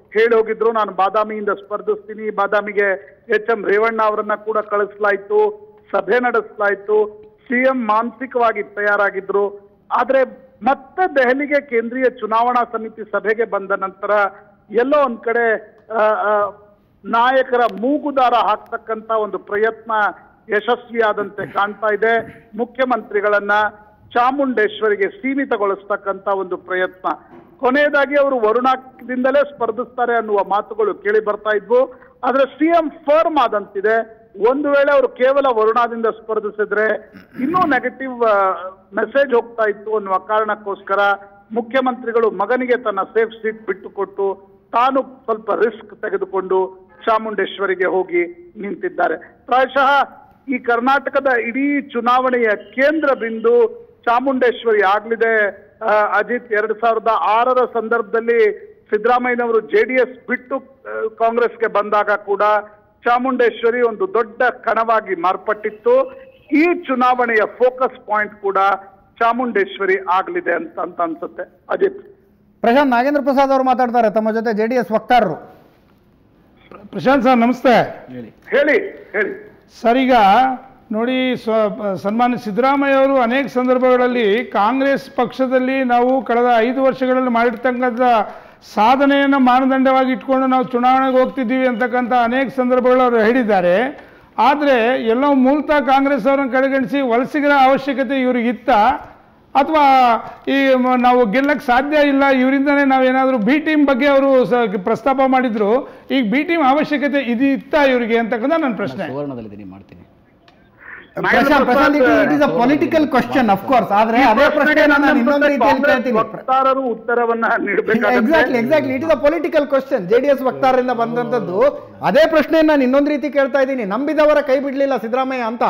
ಹೇಳಿ ಹೋಗಿದ್ರು ನಾನು ಬಾದಾಮಿಯಿಂದ ಸ್ಪರ್ಧಿಸ್ತೀನಿ ಬಾದಾಮಿಗೆ ಎಚ್ ಎಂ ರೇವಣ್ಣ ಅವರನ್ನ ಕೂಡ ಕಳಿಸಲಾಯ್ತು ಸಭೆ ನಡೆಸಲಾಯ್ತು ಸಿಎಂ ಮಾನಸಿಕವಾಗಿ ತಯಾರಾಗಿದ್ರು ಆದ್ರೆ ಮತ್ತೆ ದೆಹಲಿಗೆ ಕೇಂದ್ರೀಯ ಚುನಾವಣಾ ಸಮಿತಿ ಸಭೆಗೆ ಬಂದ ನಂತರ ಎಲ್ಲೋ ಒಂದ್ ಕಡೆ ಆ, ಆ, ನಾಯಕರ ಮೂಗುದಾರ ಹಾಕ್ತಕ್ಕಂತ ಒಂದು ಪ್ರಯತ್ನ ಯಶಸ್ವಿಯಾದಂತೆ ಕಾಣ್ತಾ ಇದೆ ಮುಖ್ಯಮಂತ್ರಿಗಳನ್ನ ಚಾಮುಂಡೇಶ್ವರಿಗೆ ಸೀಮಿತಗೊಳಿಸ್ತಕ್ಕಂತ ಒಂದು ಪ್ರಯತ್ನ ಕೊನೆಯದಾಗಿ ಅವರು ವರುಣಾದಿಂದಲೇ ಸ್ಪರ್ಧಿಸ್ತಾರೆ ಅನ್ನುವ ಮಾತುಗಳು ಕೇಳಿ ಬರ್ತಾ ಇದ್ವು ಆದ್ರೆ ಸಿಎಂ ಫರ್ಮ್ ಆದಂತಿದೆ ಒಂದು ವೇಳೆ ಅವರು ಕೇವಲ ವರುಣಾದಿಂದ ಸ್ಪರ್ಧಿಸಿದ್ರೆ ಇನ್ನೂ ನೆಗೆಟಿವ್ ಮೆಸೇಜ್ ಹೋಗ್ತಾ ಇತ್ತು ಅನ್ನುವ ಕಾರಣಕ್ಕೋಸ್ಕರ ಮುಖ್ಯಮಂತ್ರಿಗಳು ಮಗನಿಗೆ ತನ್ನ ಸೇಫ್ ಸೀಟ್ ಬಿಟ್ಟುಕೊಟ್ಟು ತಾನು ಸ್ವಲ್ಪ ರಿಸ್ಕ್ ತೆಗೆದುಕೊಂಡು ಚಾಮುಂಡೇಶ್ವರಿಗೆ ಹೋಗಿ ನಿಂತಿದ್ದಾರೆ ಪ್ರಾಯಶಃ ಈ ಕರ್ನಾಟಕದ ಇಡೀ ಚುನಾವಣೆಯ ಕೇಂದ್ರ ಬಿಂದು ಚಾಮುಂಡೇಶ್ವರಿ ಆಗ್ಲಿದೆ ಆ, ಅಜಿತ್ ಎರಡ್ ಸಾವಿರದ ಆರರ ಸಂದರ್ಭದಲ್ಲಿ ಸಿದ್ದರಾಮಯ್ಯನವರು ಜೆಡಿಎಸ್ ಬಿಟ್ಟು ಆ, ಕಾಂಗ್ರೆಸ್ಗೆ ಬಂದಾಗ ಕೂಡ ಚಾಮುಂಡೇಶ್ವರಿ ಒಂದು ದೊಡ್ಡ ಕಣವಾಗಿ ಮಾರ್ಪಟ್ಟಿತ್ತು ಈ ಚುನಾವಣೆಯ ಫೋಕಸ್ ಪಾಯಿಂಟ್ ಕೂಡ ಚಾಮುಂಡೇಶ್ವರಿ ಆಗ್ಲಿದೆ ಅಂತ ಅಂತ ಅನ್ಸುತ್ತೆ ಅಜಿತ್ ಪ್ರಶಾಂತ್ ನಾಗೇಂದ್ರ ಪ್ರಸಾದ್ ಅವರು ಮಾತಾಡ್ತಾರೆ ತಮ್ಮ ಜೊತೆ ಜೆ ಡಿ ಎಸ್ ವಕ್ತಾರರು ಪ್ರಶಾಂತ್ ಸರ್ ನಮಸ್ತೆ ಹೇಳಿ ಹೇಳಿ ಸರ್ ಈಗ ನೋಡಿ ಸ್ವ ಸನ್ಮಾನ್ಯ ಸಿದ್ದರಾಮಯ್ಯ ಅವರು ಅನೇಕ ಸಂದರ್ಭಗಳಲ್ಲಿ ಕಾಂಗ್ರೆಸ್ ಪಕ್ಷದಲ್ಲಿ ನಾವು ಕಳೆದ ಐದು ವರ್ಷಗಳಲ್ಲಿ ಮಾಡಿರ್ತಕ್ಕಂಥ ಸಾಧನೆಯನ್ನು ಮಾನದಂಡವಾಗಿ ಇಟ್ಕೊಂಡು ನಾವು ಚುನಾವಣೆಗೆ ಹೋಗ್ತಿದ್ದೀವಿ ಅಂತಕ್ಕಂಥ ಅನೇಕ ಸಂದರ್ಭಗಳು ಅವರು ಹೇಳಿದ್ದಾರೆ ಆದರೆ ಎಲ್ಲೋ ಮೂಲತಃ ಕಾಂಗ್ರೆಸ್ ಅವರನ್ನು ಕಡೆಗಣಿಸಿ ವಲಸಿಗರ ಅವಶ್ಯಕತೆ ಇವ್ರಿಗಿತ್ತ ಅಥವಾ ಈ ಮ- ನಾವು ಗೆಲ್ಲಕ್ಕೆ ಸಾಧ್ಯ ಇಲ್ಲ ಇವರಿಂದನೇ ನಾವೇನಾದರೂ ಬಿ ಟೀಮ್ ಬಗ್ಗೆ ಅವರು ಸ- ಪ್ರಸ್ತಾಪ ಮಾಡಿದ್ರು ಈಗ ಬಿ ಟೀಮ್ ಅವಶ್ಯಕತೆ ಇದು ಇತ್ತ ಇವರಿಗೆ ಅಂತಕ್ಕಂಥ ನನ್ನ ಪ್ರಶ್ನೆ ಸುವರ್ಣದಲ್ಲಿದ್ದೀನಿ ಮಾಡ್ತೀನಿ Prashanth Prashanth it is a political question of course ಆದ್ರೆ ಅದೇ ಪ್ರಶ್ನೆ ನಾನು ಇನ್ನೊಂದು ರೀತಿಯಲ್ಲಿ ಕೇಳ್ತೀನಿ ವಕ್ತಾರರು ಉತ್ತರವನ್ನ ನೀಡಬೇಕಾಗುತ್ತೆ exactly exactly it is a political question J D S ವಕ್ತಾರರಿಂದ ಬಂದಂತದ್ದು ಅದೇ ಪ್ರಶ್ನೆ ನಾನು ಇನ್ನೊಂದು ರೀತಿ ಕೇಳ್ತಾ ಇದ್ದೀನಿ ನಂಬಿದವರ ಕೈ ಬಿಡ್ಲಿಲ್ಲ ಸಿದ್ದರಾಮಯ್ಯ ಅಂತ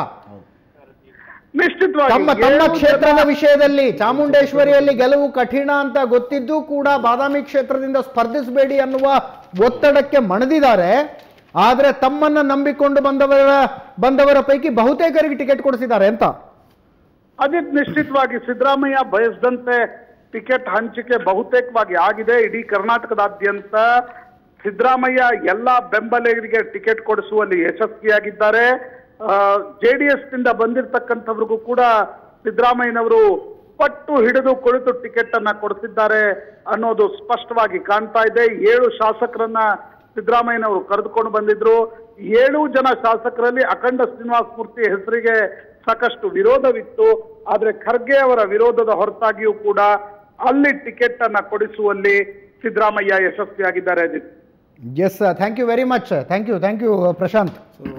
ನಿಶ್ಚಿತವಾಗಿ ತಮ್ಮ ತಮ್ಮ ಏಳು ಕ್ಷೇತ್ರದ ಜನ- ವಿಷಯದಲ್ಲಿ ಚಾಮುಂಡೇಶ್ವರಿಯಲ್ಲಿ ಗೆಲುವು ಕಠಿಣ ಅಂತ ಗೊತ್ತಿದ್ದು ಕೂಡ ಬಾದಾಮಿ ಕ್ಷೇತ್ರದಿಂದ ಸ್ಪರ್ಧಿಸಬೇಡಿ ಅನ್ನುವ ಒತ್ತಡಕ್ಕೆ ಮಣಿದಿದ್ದಾರೆ ಆದ್ರೆ ತಮ್ಮನ್ನ ನಂಬಿಕೊಂಡು ಬಂದವರ ಬಂದವರ ಪೈಕಿ ಬಹುತೇಕರಿಗೆ ಟಿಕೆಟ್ ಕೊಡಿಸಿದ್ದಾರೆ ಅಂತ ಅಜಿತ್ ನಿಶ್ಚಿತವಾಗಿ ಸಿದ್ದರಾಮಯ್ಯ ಬಯಸಿದಂತೆ ಟಿಕೆಟ್ ಹಂಚಿಕೆ ಬಹುತೇಕವಾಗಿ ಆಗಿದೆ ಇಡೀ ಕರ್ನಾಟಕದಾದ್ಯಂತ ಸಿದ್ದರಾಮಯ್ಯ ಎಲ್ಲಾ ಬೆಂಬಲಿಗರಿಗೆ ಟಿಕೆಟ್ ಕೊಡಿಸುವಲ್ಲಿ ಯಶಸ್ವಿಯಾಗಿದ್ದಾರೆ ಜೆಡಿಎಸ್ ನಿಂದ ಬಂದಿರತಕ್ಕಂಥವ್ರಿಗೂ ಕೂಡ ಸಿದ್ದರಾಮಯ್ಯನವರು ಪಟ್ಟು ಹಿಡಿದು ಕುಳಿತು ಟಿಕೆಟ್ ಅನ್ನ ಕೊಡಿಸಿದ್ದಾರೆ ಅನ್ನೋದು ಸ್ಪಷ್ಟವಾಗಿ ಕಾಣ್ತಾ ಇದೆ ಏಳು ಶಾಸಕರನ್ನ ಸಿದ್ದರಾಮಯ್ಯನವರು ಕರೆದುಕೊಂಡು ಬಂದಿದ್ರು ಏಳು ಜನ ಶಾಸಕರಲ್ಲಿ ಅಖಂಡ ಶ್ರೀನಿವಾಸ ಮೂರ್ತಿ ಹೆಸರಿಗೆ ಸಾಕಷ್ಟು ವಿರೋಧವಿತ್ತು ಆದ್ರೆ ಖರ್ಗೆ ಅವರ ವಿರೋಧದ ಹೊರತಾಗಿಯೂ ಕೂಡ ಅಲ್ಲಿ ಟಿಕೆಟ್ ಅನ್ನ ಕೊಡಿಸುವಲ್ಲಿ ಸಿದ್ದರಾಮಯ್ಯ ಯಶಸ್ವಿಯಾಗಿದ್ದಾರೆ Ajith yes thank you very much thank you thank you Prashanth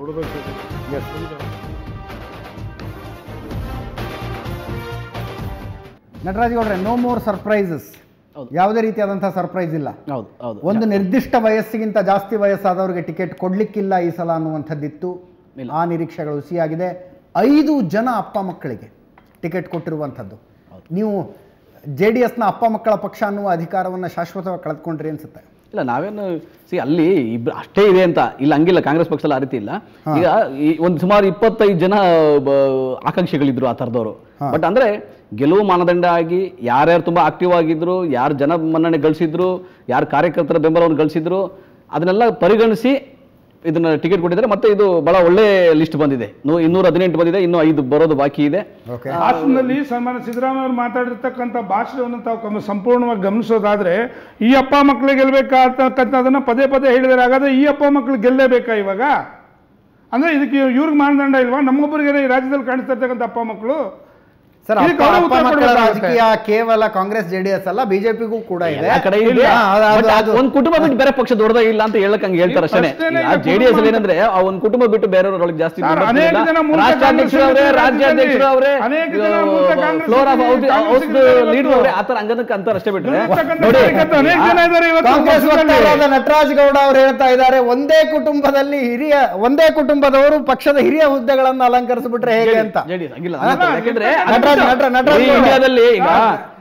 Nataraj ಗೌಡ್ರೆ ನೋ ಮೋರ್ ಸರ್ಪ್ರೈಸಸ್ ಹೌದು. ಯಾವುದೇ ರೀತಿಯಾದಂತಹ ಸರ್ಪ್ರೈಸ್ ಇಲ್ಲ ಹೌದು ಹೌದು ಒಂದು ನಿರ್ದಿಷ್ಟ ವಯಸ್ಸಿಗಿಂತ ಜಾಸ್ತಿ ವಯಸ್ಸಾದವರಿಗೆ ಟಿಕೆಟ್ ಕೊಡ್ಲಿಕ್ಕಿಲ್ಲ ಈ ಸಲ ಅನ್ನುವಂಥದ್ದಿತ್ತು ಇಲ್ಲ. ಆ ನಿರೀಕ್ಷೆಗಳು ಹುಸಿಯಾಗಿದೆ ಐದು ಜನ ಅಪ್ಪ ಮಕ್ಕಳಿಗೆ ಟಿಕೆಟ್ ಕೊಟ್ಟಿರುವಂಥದ್ದು ನೀವು ಜೆ ಡಿ ಎಸ್ನ ಅಪ್ಪ ಮಕ್ಕಳ ಪಕ್ಷ ಅನ್ನುವ ಅಧಿಕಾರವನ್ನು ಶಾಶ್ವತವಾಗಿ ಕಳೆದುಕೊಂಡ್ರಿ ಅನ್ಸುತ್ತೆ ಇಲ್ಲ ನಾವೇನು ಸಿ ಅಲ್ಲಿ ಇಬ್ರು ಅಷ್ಟೇ ಇದೆ ಅಂತ ಇಲ್ಲ ಹಂಗಿಲ್ಲ ಕಾಂಗ್ರೆಸ್ ಪಕ್ಷದಲ್ಲಿ ಆ ರೀತಿ ಇಲ್ಲ ಈಗ ಈ ಒಂದು ಸುಮಾರು ಇಪ್ಪತ್ತೈದು ಜನ ಬ- ಆಕಾಂಕ್ಷಿಗಳಿದ್ರು ಆ ಥರದವರು ಬಟ್ ಅಂದ್ರೆ ಗೆಲುವು ಮಾನದಂಡ ಆಗಿ ಯಾರ್ಯಾರು ತುಂಬಾ ಆಕ್ಟಿವ್ ಆಗಿದ್ರು ಯಾರು ಜನ ಮನ್ನಣೆ ಗಳಿಸಿದ್ರು ಯಾರು ಕಾರ್ಯಕರ್ತರ ಬೆಂಬಲವನ್ನು ಗಳಿಸಿದ್ರು ಅದನ್ನೆಲ್ಲ ಪರಿಗಣಿಸಿ ಇದನ್ನ ಟಿಕೆಟ್ ಕೊಟ್ಟಿದ್ದಾರೆ ಮತ್ತೆ ಇದು ಬಹಳ ಒಳ್ಳೆ ಲಿಸ್ಟ್ ಬಂದಿದೆ ನೂ- ಇನ್ನೂರ ಹದಿನೆಂಟು ಬಂದಿದೆ ಇನ್ನೂ ಐದು ಬರೋದು ಬಾಕಿ ಇದೆ ಓಕೆ ಹಾಸನದಲ್ಲಿ ಸನ್ಮಾನ್ಯ ಸಿದ್ದರಾಮಯ್ಯ ಅವರು ಮಾತಾಡಿರ್ತಕ್ಕಂಥ ಭಾಷಣವನ್ನು ತಾವು ಗಮ ಸಂಪೂರ್ಣವಾಗಿ ಗಮನಿಸೋದಾದ್ರೆ ಈ ಅಪ್ಪ ಮಕ್ಕಳಿಗೆ ಗೆಲ್ಬೇಕಾಗ್ತಕ್ಕಂಥದನ್ನ ಪದೇ ಪದೇ ಹೇಳಿದರೆ ಹಾಗಾದ್ರೆ ಈ ಅಪ್ಪ ಮಕ್ಕಳು ಗೆಲ್ಲೇಬೇಕಾ ಇವಾಗ ಅಂದ್ರೆ ಇದಕ್ಕೆ ಇವ್ರಿಗೆ ಮಾನದಂಡ ಇಲ್ವಾ ನಮ್ಮೊಬ್ಬರಿಗೆ ಈ ರಾಜ್ಯದಲ್ಲಿ ಕಾಣಿಸ್ತಾ ಇರ್ತಕ್ಕಂಥ ಅಪ್ಪ ಮಕ್ಕಳು ಸರ್ ಇದಕ್ಕೆ ಅಪ್ಪ ಅವ್ರು ಅಪ್ಪ ಉತ್ತರ ಮಕ್ಕಳ ಕೊಡ್ಬೇಕಾಗುತ್ತೆ. ರಾಜಕೀಯ ಕೇವಲ ಕಾಂಗ್ರೆಸ್ ಜೆ ಡಿ ಎಸ್ ಅಲ್ಲ ಬಿಜೆಪಿಗೂ ಕೂಡ ಇದೆ ಆ ಕಡೆ ಇದೆ ಹಾ, ಅದು- ಅದು- But ಅದು- ಒಂದ್ ಕುಟುಂಬ ಬಿಟ್ಟು ಬೇರೆ ಪಕ್ಷ ದೊಡ್ಡದಾಗಿಲ್ಲ ಅಂತ ಹೇಳಕ್ ಹಂಗೆ ಹೇಳ್ತಾರೆ ಈ ಅಷ್ಟೇ ಪ್ರಶ್ನೆನೇ ಇಲ್ಲ, ಜೆಡಿಎಸ್ ಕುಟುಂಬ ಏನಂದ್ರೆ ಆ ಒಂದ್ ಕುಟುಂಬ ಬಿಟ್ಟು ಬೇರೆಯವ್ರೊಳಗೆ ಜಾಸ್ತಿ ಸರ್, members ಅನೇಕ ಇಲ್ಲ. ಜನ ಮೂಲಕ ರಾಷ್ಟ್ರಾಧ್ಯಕ್ಷರು ಅವರೇ ಕಾಂಗ್ರೆಸ್ ರಾಜ್ಯಾಧ್ಯಕ್ಷರು ಅವರೇ ಅನೇಕ ಜನ ಮೂಲಕ Congress floor of house Congress leader ಅವರೇ ಆತರ ಹಂಗದಕ್ಕೆ ಅಂತಾರೆ ಅಷ್ಟೇ ಬಿಟ್ರೆ ದುಡಿತಕ್ಕಂಥ ನೋಡಿ ಕಾರ್ಯಕರ್ತರು ಅನೇಕ ಜನ ಇದ್ದಾರೆ ಇವತ್ತು ಕಾಂಗ್ರೆಸ್ ಪಕ್ಷದಲ್ಲಿ. ವಕ್ತಾರರಾದ ನಟರಾಜ್ ಗೌಡ ಅವರು ಹೇಳ್ತಾ ಇದ್ದಾರೆ ಒಂದೇ ಕುಟುಂಬದಲ್ಲಿ ಹಿರಿಯ ಒಂದೇ ಕುಟುಂಬದವರು ಪಕ್ಷದ ಹಿರಿಯ ಹುದ್ದೆಗಳನ್ನು ಅಲಂಕರಿಸಿಬಿಟ್ರೆ ಹೇಗೆ ಅಂತ ಜೆಡಿಎಸ್ ಹಂಗಿಲ್ಲ ಅಲ್ಲ, ಯಾಕಂದ್ರೆ ನಟರಾಜ್ ನಟರಾಜ್ ನಟರಾಜ್ ಈ ಗೌಡ. ಇಂಡಿಯಾದಲ್ಲಿ ಈಗ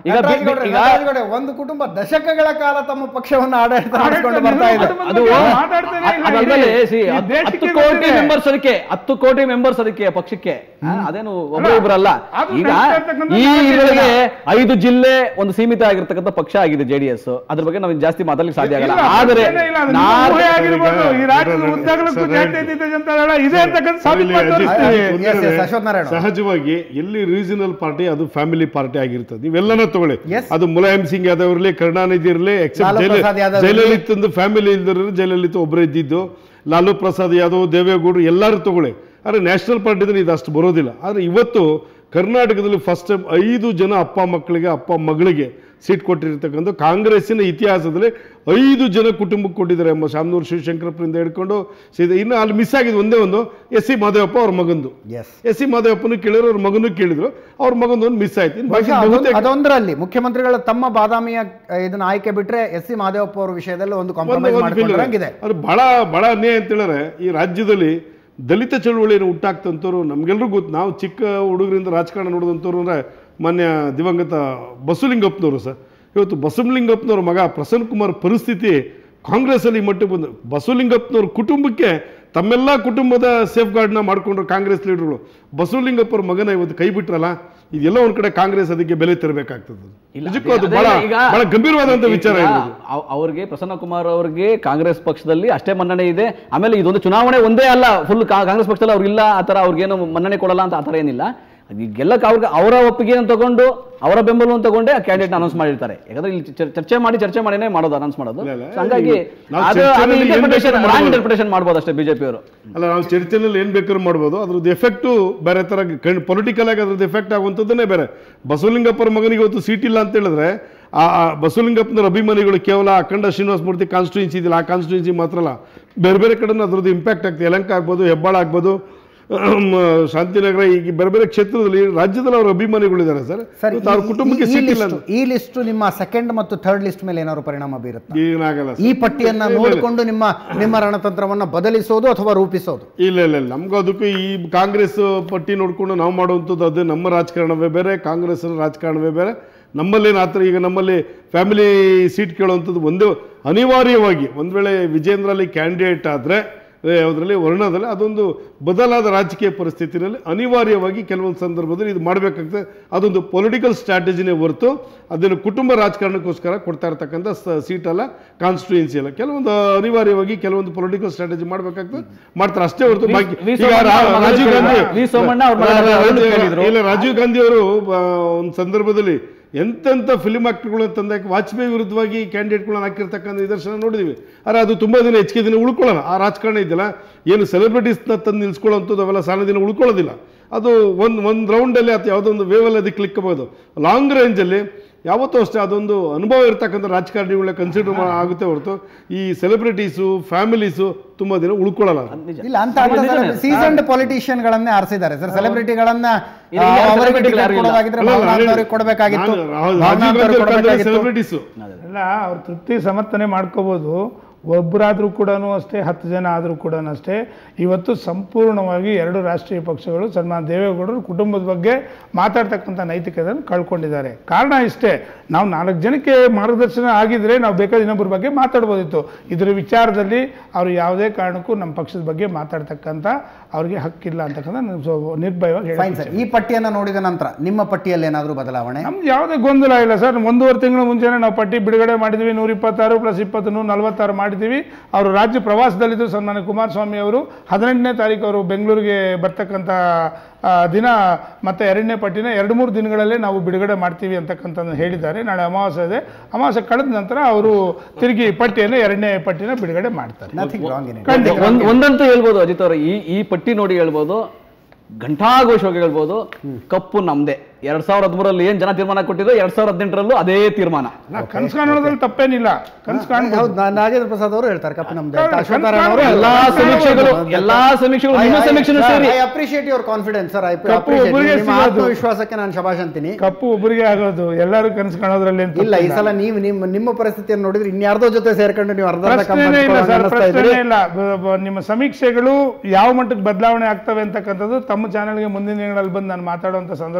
ಈಗ ಬಿ- ಬಿ- ನಟರಾಜಗೌಡ್ರೆ, ಈಗ ನಟರಾಜಗೌಡ್ರೆ, ಒಂದು ಕುಟುಂಬ ದಶಕಗಳ ಕಾಲ ತಮ್ಮ ಪಕ್ಷವನ್ನು ಆಡಳಿತ ನಡೆಸಿಕೊಂಡು ಬರ್ತಾ ಇದೆ ಅದು ಮಾತಾಡ್ತಾನೆ ಇಲ್ಲ, ಅದಲ್ಲದೆ ಇಡೀ- see, ಈ ಹತ್ತು ದೇಶಕ್ಕೆ ಹತ್ತು ಕೋಟಿ ಗೊತ್ತಿದೆ. ಮೆಂಬರ್ಸ್ ಅದಕ್ಕೆ ಹತ್ತು ಕೋಟಿ ಮೆಂಬರ್ಸ್ ಅದಕ್ಕೆ ಪಕ್ಷಕ್ಕೆ ಆ, ಅದೇನು ಒಬ್ಬರು ಇಬ್ಬರಲ್ಲ ಅದು ಈಗ ನಡೆಸ್ತಾ ಇರ್ತಕ್ಕಂಥ ಈ ನಾಲ್ಕು ಇದರೊಳಗೆ ಐದು ಜಿಲ್ಲೆ ಒಂದು ಸೀಮಿತ ಆಗಿರ್ತಕ್ಕಂಥ ಪಕ್ಷ ಆಗಿದೆ ಜೆಡಿಎಸ್ ಅದ್ರ ಬಗ್ಗೆ ನಾವು ಜಾಸ್ತಿ ಮಾತಾಡ್ಲಿಕ್ಕೆ ಸಾಧ್ಯ ಆಗಲ್ಲ ಇಲ್ಲ, ಆದರೆ ಪ್ರಶ್ನೆನೇ ಇಲ್ಲ, ಅದು ನಿಮ್ಮ ನಾಲ್ಕು- ಊಹೆ ಆಗಿರ್ಬೋದು. ಈ ರಾಜ್ಯದ ಈಗ ಉದ್ದಾಗಲಕ್ಕೂ ಸರ್ ಜಾತ್ಯತೀತ ಜನತಾದಳ ಇದೆ ಅಂತಕ್ಕಂಥ ಸಾಬೀತು ಇಲ್ಲಿ ಮಾಡಿ ಅಜಿತ್ ತೋರಿಸ್ತೀವಿ. ಅಜಿತ್ Yes, yes, ಒಂದೇನೆ ಅಶ್ವಥ್ ನಾರಾಯಣ. ಸಹಜವಾಗಿ ಎಲ್ಲಿ ರೀಜನಲ್ ಪಾರ್ಟಿ ಅದು ಫ್ಯಾಮಿಲಿ ಪಾರ್ಟಿ ಆಗಿರ್ತದೆ ನೀವೆಲ್ಲನೂ ತಗೊಳ್ಳಿ Yes. ಅದು ಮುಲಾಯಂ ಸಿಂಗ್ ಯಾದವ್ ಇರಲಿ ಕರುಣಾನಿಧಿ ಇರಲಿ ಲಾಲು ಪ್ರಸಾದ್ ಯಾದವ್ ಇರ್ಲಿ. ಜಯಲಲಿತಂದು ಫ್ಯಾಮಿಲಿ ಇಲ್ದಿರೋ ಜಯಲಲಿತ ಒಬ್ಬರೇ ಇದ್ದಿದ್ದು ಲಾಲು ಪ್ರಸಾದ್ ಯಾದವ್ ದೇವೇಗೌಡರು ಎಲ್ಲರೂ ತಗೊಳ್ಳಿ ಆದರೆ ನ್ಯಾಷನಲ್ ಪಾರ್ಟಿದಲ್ಲಿ ಇದು ಅಷ್ಟು ಬರೋದಿಲ್ಲ ಆದರೆ ಇವತ್ತು ಕರ್ನಾಟಕದಲ್ಲಿ ಫಸ್ಟ್ ಟೈಮ್ ಐದು ಜನ ಅಪ್ಪ ಮಕ್ಕಳಿಗೆ ಅಪ್ಪ ಮಗಳಿಗೆ ಸೀಟ್ ಕೊಟ್ಟಿರ್ತಕ್ಕಂಥ ಕಾಂಗ್ರೆಸ್ಸಿನ ಇತಿಹಾಸದಲ್ಲಿ ಐದು ಜನ ಕುಟುಂಬಕ್ಕೆ ಕೊಟ್ಟಿದ್ದಾರೆ ಎಂಬ ಶಾಮನೂರು ಶಿವಶಂಕರಪ್ಪರಿಂದ ಹಿಡ್ಕೊಂಡು ಸೀದಾ ಇನ್ನು ಅಲ್ಲಿ ಮಿಸ್ ಆಗಿದ್ದು ಒಂದೇ ಒಂದು ಎಸ್ ಸಿ ಮಾದೇವಪ್ಪ ಅವ್ರ ಮಗಂದು ಎಸ್ ಎಸ್ ಸಿ ಮಾದೇವಪ್ಪನು ಕೇಳಿದ್ರು ಅವ್ರ ಮಗನೂ ಕೇಳಿದ್ರು ಅವ್ರ ಮಗಂದು ಒಂದು ಮಿಸ್ ಆಯ್ತು ಇನ್ನು ಬಾಕಿ ಬಹುತೇಕ ಅದೊಂದರಲ್ಲಿ ಮುಖ್ಯಮಂತ್ರಿಗಳು ತಮ್ಮ ಬಾದಾಮಿಯ ಅಹ್, ಇದನ್ನ ಆಯ್ಕೆ ಬಿಟ್ರೆ ಎಸ್ ಸಿ ಮಾದೇವಪ್ಪ ಅವರ ವಿಷಯದಲ್ಲಿ ಒಂದು ಒಂದು- ಕಾಂಪ್ರಮೈಸ್ ಒಂದು feel ಇದೆ. ಮಾಡ್ಕೊಂಡಂಗಿದೆ ಅದು ಬಹಳ ಬಹಳ ಅನ್ಯಾಯ ಅಂತ ಹೇಳಿದ್ರೆ ಈ ರಾಜ್ಯದಲ್ಲಿ ದಲಿತ ಚಳುವಳಿಯನ್ನು ಹುಟ್ಟಾಕ್ತಂಥವ್ರು ನಮ್ಗೆಲ್ರಿಗೂ ಗೊತ್ತು ನಾವು ಚಿಕ್ಕ ಹುಡುಗರಿಂದ ರಾಜಕಾರಣ ನೋಡಿದಂಥವ್ರು ಅಂದರೆ ಮಾನ್ಯ ದಿವಂಗತ ಬಸವಲಿಂಗಪ್ಪನವರು ಸರ್ ಇವತ್ತು ಬಸವಲಿಂಗಪ್ಪನವ್ರ ಮಗ ಪ್ರಸನ್ನ ಕುಮಾರ್ ಪರಿಸ್ಥಿತಿ ಕಾಂಗ್ರೆಸ್ಸಲ್ಲಿ ಈ ಮಟ್ಟಿಗೆ ಬಂದು ಬಸವಲಿಂಗಪ್ಪನವ್ರ ಕುಟುಂಬಕ್ಕೆ ತಮ್ಮೆಲ್ಲ ಕುಟುಂಬದ ಸೇಫ್ ಗಾರ್ಡ್ನ ಮಾಡ್ಕೊಂಡ್ರು ಕಾಂಗ್ರೆಸ್ ಲೀಡರ್ಗಳು ಬಸವಲಿಂಗಪ್ಪರ ಮಗನ ಇವತ್ತು ಕೈ ಬಿಟ್ರಲ್ಲ ಇದೆಲ್ಲ ಒಂದ್ ಕಡೆ ಕಾಂಗ್ರೆಸ್ ಅದಕ್ಕೆ ಬೆಲೆ ತರಬೇಕಾಗ್ತದೆ ಇಲ್ಲ, ನಿಜಕ್ಕೂ ಅದೇ- ಅದು ಬಹಳ ಅದೇ ಈಗ- ಬಹಳ ಗಂಭೀರವಾದಂಥ ವಿಚಾರ ಈಗ ಇರೋದು ಅವ್- ಅವ್ರಿಗೆ ಪ್ರಸನ್ನ ಕುಮಾರ್ ಅವ್ರಿಗೆ ಕಾಂಗ್ರೆಸ್ ಪಕ್ಷದಲ್ಲಿ ಅಷ್ಟೇ ಮನ್ನಣೆ ಇದೆ ಆಮೇಲೆ ಇದೊಂದು ಚುನಾವಣೆ ಒಂದೇ ಅಲ್ಲ ಫುಲ್ ಕಾಂಗ್ರೆಸ್ ಪಕ್ಷದಲ್ಲಿ ಅವ್ರಿಲ್ಲ ಆ ಥರ ಅವ್ರಿಗೇನು ಮನ್ನಣೆ ಕೊಡಲ್ಲ ಅಂತ ಆ ಥರ ಏನಿಲ್ಲ ಅದು ಈ ಗೆಲ್ಲಕ್ಕೆ ಅವ್ರಿಗೆ ಅವರ ಒಪ್ಪಿಗೆಯನ್ನು ತಗೊಂಡು ಅವರ ಬೆಂಬಲವನ್ನು ತಗೊಂಡೆ ಆ ಕ್ಯಾಂಡಿಡೇಟ್ ಅನೌನ್ಸ್ ಮಾಡಿರ್ತಾರೆ ಯಾಕಂದ್ರೆ ಇಲ್ಲಿ ಚರ್- ಚರ್ಚೆ ಮಾಡಿ ಚರ್ಚೆ ಮಾಡಿನೇ ಮಾಡೋದು ಅನೌನ್ಸ್ ಮಾಡೋದು ಇಲ್ಲ, ಇಲ್ಲ. So ಹಂಗಾಗಿ ನಾವು ಅದು ಚರ್ಚೆನಲ್ಲಿ ಏನ್ ಇಂಟರ್ಪ್ರಿಟೇಷನ್ ಬೇಕಾದ್ರೂ ರಾಂಗ್ ಮಾಡ್ಬೋದು. ಇಂಟರ್ಪ್ರಿಟೇಷನ್ ಮಾಡ್ಬೋದು ಅಷ್ಟೇ ಬಿಜೆಪಿ ಅವರು ಅಲ್ಲ ನಾವು ಚರ್ಚೆನಲ್ಲಿ ಏನು ಬೇಕಾದ್ರೂ ಮಾಡ್ಬೋದು ಅದ್ರದ್ದು ಎಫೆಕ್ಟು ಬೇರೆ ಥರ ಪೊಲಿಟಿಕಲ್ ಆಗಿ ಅದ್ರದ್ದು ಎಫೆಕ್ಟ್ ಆಗುವಂಥದ್ದನ್ನೇ ಬೇರೆ ಬಸವಲಿಂಗಪ್ಪರ ಮಗನಿಗೆ ಇವತ್ತು ಸೀಟ್ ಇಲ್ಲ ಅಂತ ಹೇಳಿದ್ರೆ ಆ ಆ ಬಸವಲಿಂಗಪ್ಪನವ್ರ ಅಭಿಮಾನಿಗಳು ಕೇವಲ ಅಖಂಡ ಶ್ರೀನಿವಾಸ ಮೂರ್ತಿ ಕಾನ್ಸ್ಟಿಟ್ಯೂನ್ಸಿ ಇದೆಯಲ್ಲ ಆ ಕಾನ್ಸ್ಟಿಟ್ಯೂನ್ಸಿ ಮಾತ್ರ ಅಲ್ಲ ಬೇರೆ ಬೇರೆ ಕಡೆ ಅದ್ರದ್ದು ಇಂಪ್ಯಾಕ್ಟ್ ಆಗ್ತದೆ ಯಲಂಕ ಆಗ್ಬೋದು ಹೆಬ್ಬಾಳ ಆಗ್ಬೋದು ಅಹ್, ಶಾಂತಿನಗರ ಈಗ ಬೇರೆ ಬೇರೆ ಕ್ಷೇತ್ರದಲ್ಲಿ ರಾಜ್ಯದಲ್ಲಿ ಅವ್ರ ಅಭಿಮಾನಿಗಳಿದ್ದಾರೆ ಸರ್ ಸರ್ ಇವತ್ತು ಅವ್ರ ಈ- ಕುಟುಂಬಕ್ಕೆ ಈ ಸೀಟ್ ಇಲ್ಲ ಲಿಸ್ಟ್ ಈ ಲಿಸ್ಟ್ ನಿಮ್ಮ ಸೆಕೆಂಡ್ ಮತ್ತು ಥರ್ಡ್ ಲಿಸ್ಟ್ ಮೇಲೆ ಏನಾದ್ರು ಪರಿಣಾಮ ಬೀರುತ್ತೆ ಏನಾಗಲ್ಲ ಈ ಸರ್ ಪಟ್ಟಿಯನ್ನ ಇಲ್ಲ, ಇಲ್ಲ. ನೋಡಿಕೊಂಡು ನಿಮ್ಮ ನಿಮ್ಮ ರಣತಂತ್ರವನ್ನ ಬದಲಿಸೋದು ಅಥವಾ ರೂಪಿಸೋದು ಇಲ್ಲ ಇಲ್ಲ ಇಲ್ಲ ನಮ್ಗೂ ಅದಕ್ಕೂ ಈ ಕಾಂಗ್ರೆಸ್ ಪಟ್ಟಿ ನೋಡ್ಕೊಂಡು ನಾವು ಮಾಡುವಂಥದ್ದು ಅದು ನಮ್ಮ ರಾಜಕಾರಣವೇ ಬೇರೆ ಕಾಂಗ್ರೆಸ್ ರಾಜಕಾರಣವೇ ಬೇರೆ ನಮ್ಮಲ್ಲೇನು ಆ ಥರ ಈಗ ನಮ್ಮಲ್ಲಿ ಫ್ಯಾಮಿಲಿ ಸೀಟ್ ಕೇಳುವಂಥದ್ದು ಒಂದೇ ಅನಿವಾರ್ಯವಾಗಿ ಒಂದು ವೇಳೆ ವಿಜೇಂದ್ರ ಅಲ್ಲಿ ಕ್ಯಾಂಡಿಡೇಟ್ ಆದರೆ ಅದರಲ್ಲಿ ವರ್ಣದಲ್ಲಿ ಅದೊಂದು ಬದಲಾದ ರಾಜಕೀಯ ಪರಿಸ್ಥಿತಿನಲ್ಲಿ ಅನಿವಾರ್ಯವಾಗಿ ಕೆಲವೊಂದು ಸಂದರ್ಭದಲ್ಲಿ ಇದು ಮಾಡಬೇಕಾಗ್ತದೆ ಅದೊಂದು ಪೊಲಿಟಿಕಲ್ ಸ್ಟ್ರಾಟಜಿನೇ ಹೊರತು ಅದನ್ನು ಕುಟುಂಬ ರಾಜಕಾರಣಕ್ಕೋಸ್ಕರ ಕೊಡ್ತಾ ಇರ್ತಕ್ಕಂಥ ಸೀಟ್ ಅಲ್ಲ ಕಾನ್ಸ್ಟಿಟ್ಯೂನ್ಸಿ ಅಲ್ಲ ಕೆಲವೊಂದು ಅನಿವಾರ್ಯವಾಗಿ ಕೆಲವೊಂದು ಪೊಲಿಟಿಕಲ್ ಸ್ಟ್ರಾಟಜಿ ಮಾಡಬೇಕಾಗ್ತದೆ ಮಾಡ್ತಾರೆ ಅಷ್ಟೇ ಹೊರತು ಬಾಕಿ ವಿ. ಈಗ ರಾ- ಸೋಮಣ್ಣ ಅವ್ರ ರಾಜೀವ್ ಮಗ ಗಾಂಧಿ ವಿ. ಸೋಮಣ್ಣ ಅವ್ರ ಮಗ ರಾ- ರಾಜೀವ್ ರಾಜೀವ್- ಕೇಳಿದ್ರು. ಇಲ್ಲ ರಾಜೀವ್ ಗಾಂಧಿ ಅವರು ಒಂದು ಸಂದರ್ಭದಲ್ಲಿ ಎಂತೆಂಥ ಫಿಲ್ಮ್ ಆಕ್ಟರ್ಗಳನ್ನ ತಂದಾಕಿ ವಾಜಪೇಯಿ ವಿರುದ್ಧವಾಗಿ ಕ್ಯಾಂಡಿಡೇಟ್ಗಳನ್ನ ಹಾಕಿರ್ತಕ್ಕಂಥ ನಿದರ್ಶನ ನೋಡಿದೀವಿ ಆದರೆ ಅದು ತುಂಬ ದಿನ ಹೆಚ್ಚಿಗೆ ದಿನ ಉಳ್ಕೊಳ್ಳಲ್ಲ ಆ ರಾಜಕಾರಣ ಇದೆಯಲ್ಲ ಏನು ಸೆಲೆಬ್ರಿಟೀಸ್ನ ತಂದು ನಿಲ್ಸ್ಕೊಳ್ಳೋಂಥದ್ದು ಅವೆಲ್ಲ ಸಾಲ ದಿನ ಉಳ್ಕೊಳ್ಳೋದಿಲ್ಲ ಅದು ಒಂದು ಒಂದು ರೌಂಡಲ್ಲಿ ಅಥವಾ ಯಾವುದೋ ಒಂದು ವೇವಲ್ಲಿ ಅದಕ್ಕೆ ಕ್ಲಿಕ್ಕಬಹುದು ಲಾಂಗ್ ರೇಂಜಲ್ಲಿ ಯಾವತ್ತೂ ಅಷ್ಟೇ ಅದೊಂದು ಅನುಭವ ಇರ್ತಕ್ಕಂಥ ರಾಜಕಾರಣಿಗಳನ್ನ ಕನ್ಸಿಡರ್ ಆಗುತ್ತೆ ಹೊರತು ಈ ಸೆಲೆಬ್ರಿಟೀಸು ಫ್ಯಾಮಿಲೀಸು ತುಂಬ ದಿನ ಉಳ್ಕೊಳ್ಳಲ್ಲ ಅದು. ನಿಜ ಇಲ್ಲ ಅಂತ ನಿಜನೇ. ಸೀಸನ್ಡ್ ಪೊಲಿಟಿಷಿಯನ್ ಗಳನ್ನೇ ಆರಿಸಿದ್ದಾರೆ ಸರ್ ಸೆಲೆಬ್ರಿಟಿಗಳನ್ನ ಇಲ್ಲಿ ಯಾರು ಅವರಿಗೆ celebrity ಟಿಕೆಟ್ ಯಾರು ಇಲ್ಲ. ಕೊಡೋದಾಗಿದ್ರೆ ಅಲ್ಲ, ಭಾವನಾಂತ್ ನಾನು- ಅವ್ರಿಗೆ ಕೊಡಬೇಕಾಗಿತ್ತು ನಾನು ರಾಹುಲ್- ಭಾವನಾಂತ್ ರಾಜೀವ್ ಗಾಂಧಿ ಅವ್ರಿಗೆ ಅವ್ರ ಕಾಲದಲ್ಲಿ ಕೊಡಬೇಕಾಗಿತ್ತು. ಸೆಲೆಬ್ರಿಟೀಸು ಅಲ್ಲ ಅವ್ರ ತೃಪ್ತಿ ಸಮರ್ಥನೆ ಮಾಡ್ಕೋಬೋದು ಒಬ್ಬರಾದರೂ ಕೂಡ ಅಷ್ಟೇ ಹತ್ತು ಜನ ಆದರೂ ಕೂಡ ಅಷ್ಟೇ ಇವತ್ತು ಸಂಪೂರ್ಣವಾಗಿ ಎರಡು ರಾಷ್ಟ್ರೀಯ ಪಕ್ಷಗಳು ಸನ್ಮಾನ ದೇವೇಗೌಡರು ಕುಟುಂಬದ ಬಗ್ಗೆ ಮಾತಾಡ್ತಕ್ಕಂಥ ನೈತಿಕತೆಯನ್ನು ಕಳ್ಕೊಂಡಿದ್ದಾರೆ ಕಾರಣ ಇಷ್ಟೇ ನಾವು ನಾಲ್ಕು ಜನಕ್ಕೆ ಮಾರ್ಗದರ್ಶನ ಆಗಿದ್ರೆ ನಾವು ಬೇಕಾದ ಇನ್ನೊಬ್ಬರ ಬಗ್ಗೆ ಮಾತಾಡ್ಬೋದಿತ್ತು ಇದರ ವಿಚಾರದಲ್ಲಿ ಅವರು ಯಾವುದೇ ಕಾರಣಕ್ಕೂ ನಮ್ಮ ಪಕ್ಷದ ಬಗ್ಗೆ ಮಾತಾಡ್ತಕ್ಕಂಥ ಅವ್ರಿಗೆ ಹಕ್ಕಿಲ್ಲ ಅಂತಕ್ಕಂಥ ನಾನು ಸ್ವ- ನಿರ್ಭಯವಾಗಿ ಫೈನ್ ಹೇಳ್ತೀನಿ ಸರ್ ಈ ಪಟ್ಟಿಯನ್ನ ನೋಡಿದ ನಂತರ ನಿಮ್ಮ ಪಟ್ಟಿಯಲ್ಲಿ ಏನಾದರೂ ಬದಲಾವಣೆ ನಮ್ದು ಯಾವುದೇ ಗೊಂದಲ ಇಲ್ಲ ಸರ್ ಒಂದೂವರೆ ತಿಂಗಳು ಮುಂಚೆನೇ ನಾವು ಪಟ್ಟಿ ಬಿಡುಗಡೆ ಮಾಡಿದ್ವಿ ನೂರ ಇಪ್ಪತ್ತಾರು ಪ್ಲಸ್ ಇಪ್ಪತ್ತು ನೂರ ನಲವತ್ತಾರು ಮಾಡಿದ್ದೀವಿ ಅವರು ರಾಜ್ಯ ಪ್ರವಾಸದಲ್ಲಿದ್ದು ಸನ್ಮಾನ್ಯ ಕುಮಾರಸ್ವಾಮಿ ಅವರು ಹದಿನೆಂಟನೇ ತಾರೀಕು ಅವರು ಬೆಂಗಳೂರಿಗೆ ಬರ್ತಕ್ಕಂಥ ಆ, ದಿನ ಮತ್ತು ಎರಡನೇ ಪಟ್ಟಿನ ಎರಡು ಮೂರು ದಿನಗಳಲ್ಲೇ ನಾವು ಬಿಡುಗಡೆ ಮಾಡ್ತೀವಿ ಅಂತಕ್ಕಂಥದ್ದು ಹೇಳಿದ್ದಾರೆ ನಾಳೆ ಅಮಾವಾಸ್ಯೆ ಇದೆ ಅಮಾವಾಸ್ಯೆ ಕಳೆದ ನಂತರ ಅವರು ತಿರುಗಿ ಪಟ್ಟಿಯನ್ನು ಎರಡನೇ ಪಟ್ಟಿನ ಬಿಡುಗಡೆ ಮಾಡ್ತಾರೆ ನಥಿಂಗ್ ರಾಂಗ್ ಏನಿಲ್ಲ ಖಂಡಿತ. ಒಂದ್ ಒಂದಂತೂ ಹೇಳ್ಬೋದು ಅಜಿತ್ ಅವರು ಈ ಈ ಪಟ್ಟಿ ನೋಡಿ ಹೇಳ್ಬೋದು ಘಂಟಾಘೋಷವಾಗಿ ಹೇಳ್ಬೋದು ಕಪ್ಪು ನಮ್ದೇ ಎರಡ್ ಸಾವಿರದ ಹದಿಮೂರಲ್ಲಿ ಏನ್ ಜನ ತೀರ್ಮಾನ ಕೊಟ್ಟಿದ್ರು ಎರಡ್ ಸಾವಿರದ ಹದಿನೆಂಟರಲ್ಲೂ ಅದೇ ತೀರ್ಮಾನ ನಾ ಕನ್ಸು ಕಾಣೋದ್ರಲ್ಲಿ ತಪ್ಪೇನಿಲ್ಲ ಕನ್ಸು ಕಾಣ್ಬೋದು ಹೌದು ನಾ- ನಾಗೇಂದ್ರ ಪ್ರಸಾದ್ ಅವರು ಹೇಳ್ತಾರೆ ಕಪ್ಪು ನಮ್ದು ಹೌದು, ಅಶ್ವಥ್ ನಾರಾಯಣ ಅವರು ಎಲ್ಲಾ ಸಮೀಕ್ಷೆಗಳು ಎಲ್ಲಾ ಸಮೀಕ್ಷೆಗಳು ನಿಮ್ಮ ಸಮೀಕ್ಷೆನೂ ಸೇರಿ I appreciate your confidence sir I ಕಪ್ಪು ಒಬ್ಬರಿಗೆ ನಿಮ್ಮ ಸಿಗೋದು. ಆತ್ಮವಿಶ್ವಾಸಕ್ಕೆ ನಾನು ಶಬಾಷ್ ಅಂತೀನಿ ಕಪ್ಪು ಒಬ್ಬರಿಗೆ ಆಗೋದು ಎಲ್ಲರೂ ಕನ್ಸು ಕಾಣೋದ್ರಲ್ಲಿ ಏನ್ ಇಲ್ಲ ಈ ತಪ್ಪಿಲ್ಲ. ಸಲ ನೀವು ನಿಮ್ಮ ನಿಮ್ಮ ಪರಿಸ್ಥಿತಿಯನ್ನು ನೋಡಿದ್ರೆ ಇನ್ಯಾರ್ದೋ ಜೊತೆ ಸೇರ್ಕೊಂಡು ನೀವು ಅರ್ಧ ಅರ್ಧ ಕಮ್ಮಿ ಪ್ರಶ್ನೆನೇ ಇಲ್ಲ ಸರ್ ಅನಿಸ್ತಾ ಇದ್ದೀರಿ. ಪ್ರಶ್ನೆನೇ ಇಲ್ಲ ಬ- ಬ- ನಿಮ್ಮ ಸಮೀಕ್ಷೆಗಳು ಯಾವ ಮಟ್ಟಕ್ಕೆ ಬದಲಾವಣೆ ಆಗ್ತವೆ ಅಂತಕ್ಕಂಥದ್ದು ತಮ್ಮ ಚಾನೆಲ್ಗೆ ಮುಂದಿನ ದಿನಗಳಲ್ಲಿ ಬಂದು ನಾನು ಮಾತಾಡುವಂಥ ಸಂದರ್ಭ ಬರುತ್ತೆ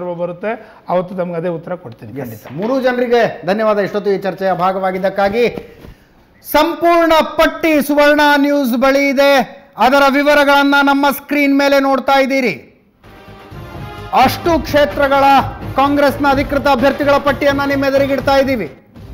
ಬರುತ್ತೆ ಅವತ್ತು ತಮ್ಗೆ ಅದೇ ಉತ್ತರ ಕೊಡ್ತೀನಿ ಖಂಡಿತ ಮೂರು ಜನರಿಗೆ ಧನ್ಯವಾದ ಇಷ್ಟೊತ್ತು ಈ ಚರ್ಚೆಯ ಭಾಗವಾಗಿದ್ದಕ್ಕಾಗಿ ಸಂಪೂರ್ಣ ಪಟ್ಟಿ ಸುವರ್ಣ ನ್ಯೂಸ್ ಬಳಿ ಇದೆ ಅದರ ವಿವರಗಳನ್ನ ನಮ್ಮ ಸ್ಕ್ರೀನ್ ಮೇಲೆ ನೋಡ್ತಾ ಇದ್ದೀರಿ ಅಷ್ಟು ಕ್ಷೇತ್ರಗಳ ಕಾಂಗ್ರೆಸ್ನ ಅಧಿಕೃತ ಅಭ್ಯರ್ಥಿಗಳ ಪಟ್ಟಿಯನ್ನ ನಿಮ್ಮ ಎದುರಿಗಿಡ್ತಾ ಇದ್ದೀವಿ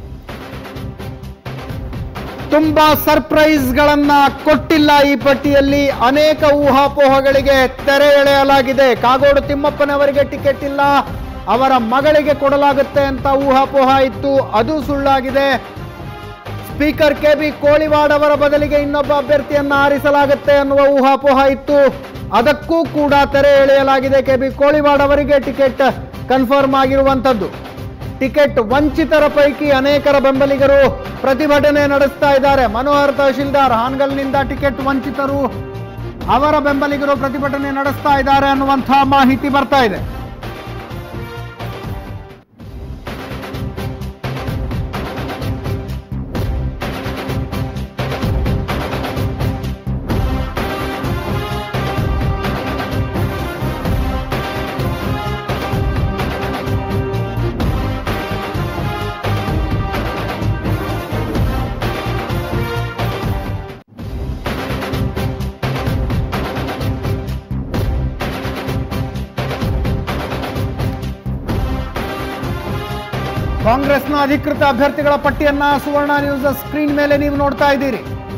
ತುಂಬಾ ಸರ್ಪ್ರೈಸ್ಗಳನ್ನ ಕೊಟ್ಟಿಲ್ಲ ಈ ಪಟ್ಟಿಯಲ್ಲಿ ಅನೇಕ ಊಹಾಪೋಹಗಳಿಗೆ ತೆರೆ ಎಳೆಯಲಾಗಿದೆ ಕಾಗೋಡು ತಿಮ್ಮಪ್ಪನವರಿಗೆ ಟಿಕೆಟ್ ಇಲ್ಲ ಅವರ ಮಗಳಿಗೆ ಕೊಡಲಾಗುತ್ತೆ ಅಂತ ಊಹಾಪೋಹ ಇತ್ತು ಅದು ಸುಳ್ಳಾಗಿದೆ ಸ್ಪೀಕರ್ ಕೆ ಬಿ ಕೋಳಿವಾಡ್ ಅವರ ಬದಲಿಗೆ ಇನ್ನೊಬ್ಬ ಅಭ್ಯರ್ಥಿಯನ್ನ ಆರಿಸಲಾಗುತ್ತೆ ಅನ್ನುವ ಊಹಾಪೋಹ ಇತ್ತು ಅದಕ್ಕೂ ಕೂಡ ತೆರೆ ಎಳೆಯಲಾಗಿದೆ ಕೆ ಬಿ ಕೋಳಿವಾಡ್ ಅವರಿಗೆ ಟಿಕೆಟ್ ಕನ್ಫರ್ಮ್ ಆಗಿರುವಂತದ್ದು ಟಿಕೆಟ್ ವಂಚಿತರ ಪೈಕಿ ಅನೇಕರ ಬೆಂಬಲಿಗರು ಪ್ರತಿಭಟನೆ ನಡೆಸ್ತಾ ಇದ್ದಾರೆ ಮನೋಹರ್ ತಹಶೀಲ್ದಾರ್ ಹಾನ್ಗಲ್ನಿಂದ ಟಿಕೆಟ್ ವಂಚಿತರು ಅವರ ಬೆಂಬಲಿಗರು ಪ್ರತಿಭಟನೆ ನಡೆಸ್ತಾ ಇದ್ದಾರೆ ಅನ್ನುವಂತಹ ಮಾಹಿತಿ ಬರ್ತಾ ಇದೆ ಕಾಂಗ್ರೆಸ್ನ ಅಧಿಕೃತ ಅಭ್ಯರ್ಥಿಗಳ ಪಟ್ಟಿಯನ್ನ ಸುವರ್ಣ ನ್ಯೂಸ್ ಸ್ಕ್ರೀನ್ ಮೇಲೆ ನೀವು ನೋಡ್ತಾ ಇದ್ದೀರಿ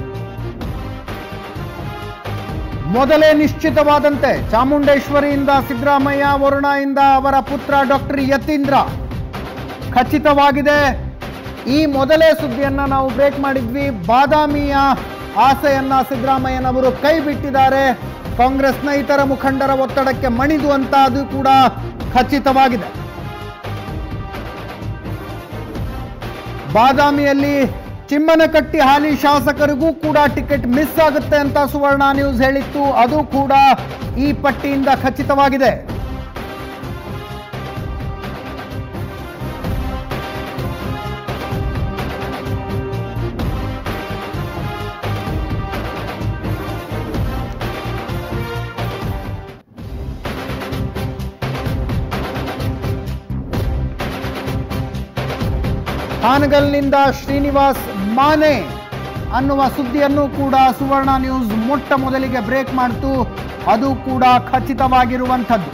ಮೊದಲೇ ನಿಶ್ಚಿತವಾದಂತೆ ಚಾಮುಂಡೇಶ್ವರಿಯಿಂದ ಸಿದ್ದರಾಮಯ್ಯ ವರುಣಯಿಂದ ಅವರ ಪುತ್ರ ಡಾಕ್ಟರ್ ಯತೀಂದ್ರ ಖಚಿತವಾಗಿದೆ ಈ ಮೊದಲೇ ಸುದ್ದಿಯನ್ನ ನಾವು ಬ್ರೇಕ್ ಮಾಡಿದ್ವಿ ಬಾದಾಮಿಯ ಆಸೆಯನ್ನ ಸಿದ್ದರಾಮಯ್ಯನವರು ಕೈ ಬಿಟ್ಟಿದ್ದಾರೆ ಕಾಂಗ್ರೆಸ್ನ ಇತರ ಮುಖಂಡರ ಒತ್ತಡಕ್ಕೆ ಮಣಿದು ಅಂತ ಅದು ಕೂಡ ಖಚಿತವಾಗಿದೆ ಬಾದಾಮಿಯಲ್ಲಿ ಚಿಮ್ಮನಕಟ್ಟಿ ಹಾಲಿ ಶಾಸಕರಿಗೂ ಕೂಡ ಟಿಕೆಟ್ ಮಿಸ್ ಆಗುತ್ತೆ ಅಂತ ಸುವರ್ಣ ನ್ಯೂಸ್ ಹೇಳಿತ್ತು ಅದು ಕೂಡ ಈ ಪಟ್ಟಿಯಿಂದ ಖಚಿತವಾಗಿದೆ ಹಾನಗಲ್ನಿಂದ ಶ್ರೀನಿವಾಸ್ ಮಾನೆ ಅನ್ನುವ ಸುದ್ದಿಯನ್ನು ಕೂಡ ಸುವರ್ಣ ನ್ಯೂಸ್ ಮೊಟ್ಟ ಮೊದಲಿಗೆ ಬ್ರೇಕ್ ಮಾಡ್ತು ಅದು ಕೂಡ ಖಚಿತವಾಗಿರುವಂಥದ್ದು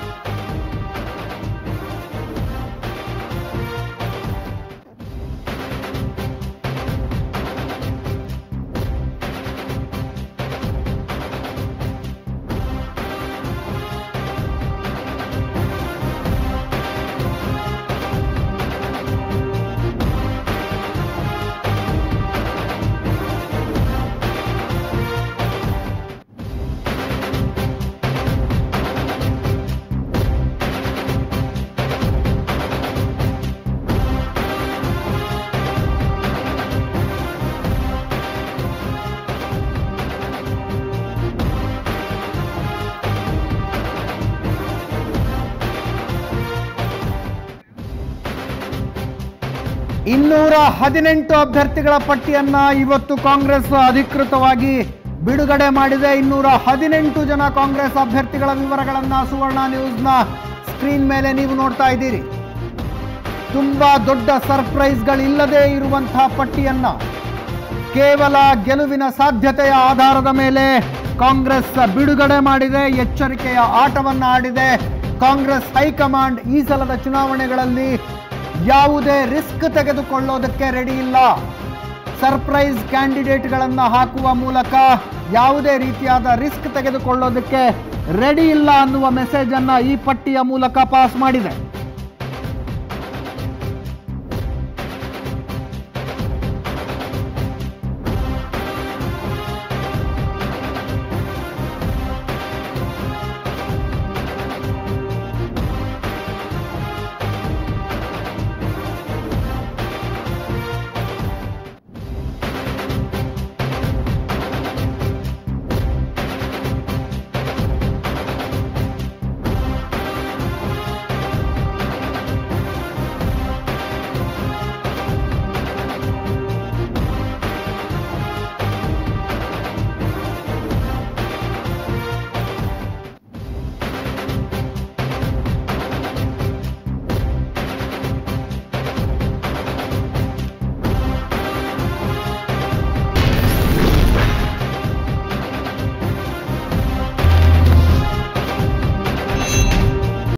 ಇನ್ನೂರ ಹದಿನೆಂಟು ಅಭ್ಯರ್ಥಿಗಳ ಪಟ್ಟಿಯನ್ನ ಇವತ್ತು ಕಾಂಗ್ರೆಸ್ ಅಧಿಕೃತವಾಗಿ ಬಿಡುಗಡೆ ಮಾಡಿದೆ ಇನ್ನೂರ ಹದಿನೆಂಟು ಜನ ಕಾಂಗ್ರೆಸ್ ಅಭ್ಯರ್ಥಿಗಳ ವಿವರಗಳನ್ನ ಸುವರ್ಣ ನ್ಯೂಸ್ನ ಸ್ಕ್ರೀನ್ ಮೇಲೆ ನೀವು ನೋಡ್ತಾ ಇದ್ದೀರಿ ತುಂಬಾ ದೊಡ್ಡ ಸರ್ಪ್ರೈಸ್ಗಳಿಲ್ಲದೆ ಇರುವಂತಹ ಪಟ್ಟಿಯನ್ನ ಕೇವಲ ಗೆಲುವಿನ ಸಾಧ್ಯತೆಯ ಆಧಾರದ ಮೇಲೆ ಕಾಂಗ್ರೆಸ್ ಬಿಡುಗಡೆ ಮಾಡಿದೆ ಎಚ್ಚರಿಕೆಯ ಆಟವನ್ನ ಆಡಿದೆ ಕಾಂಗ್ರೆಸ್ ಹೈಕಮಾಂಡ್ ಈ ಸಲದ ಚುನಾವಣೆಗಳಲ್ಲಿ ಯಾವುದೇ ರಿಸ್ಕ್ ತೆಗೆದುಕೊಳ್ಳೋದಕ್ಕೆ ರೆಡಿ ಇಲ್ಲ ಸರ್ಪ್ರೈಸ್ ಕ್ಯಾಂಡಿಡೇಟ್ಗಳನ್ನು ಹಾಕುವ ಮೂಲಕ ಯಾವುದೇ ರೀತಿಯಾದ ರಿಸ್ಕ್ ತೆಗೆದುಕೊಳ್ಳೋದಕ್ಕೆ ರೆಡಿ ಇಲ್ಲ ಅನ್ನುವ ಮೆಸೇಜ್ ಅನ್ನ ಈ ಪಟ್ಟಿಯ ಮೂಲಕ ಪಾಸ್ ಮಾಡಿದೆ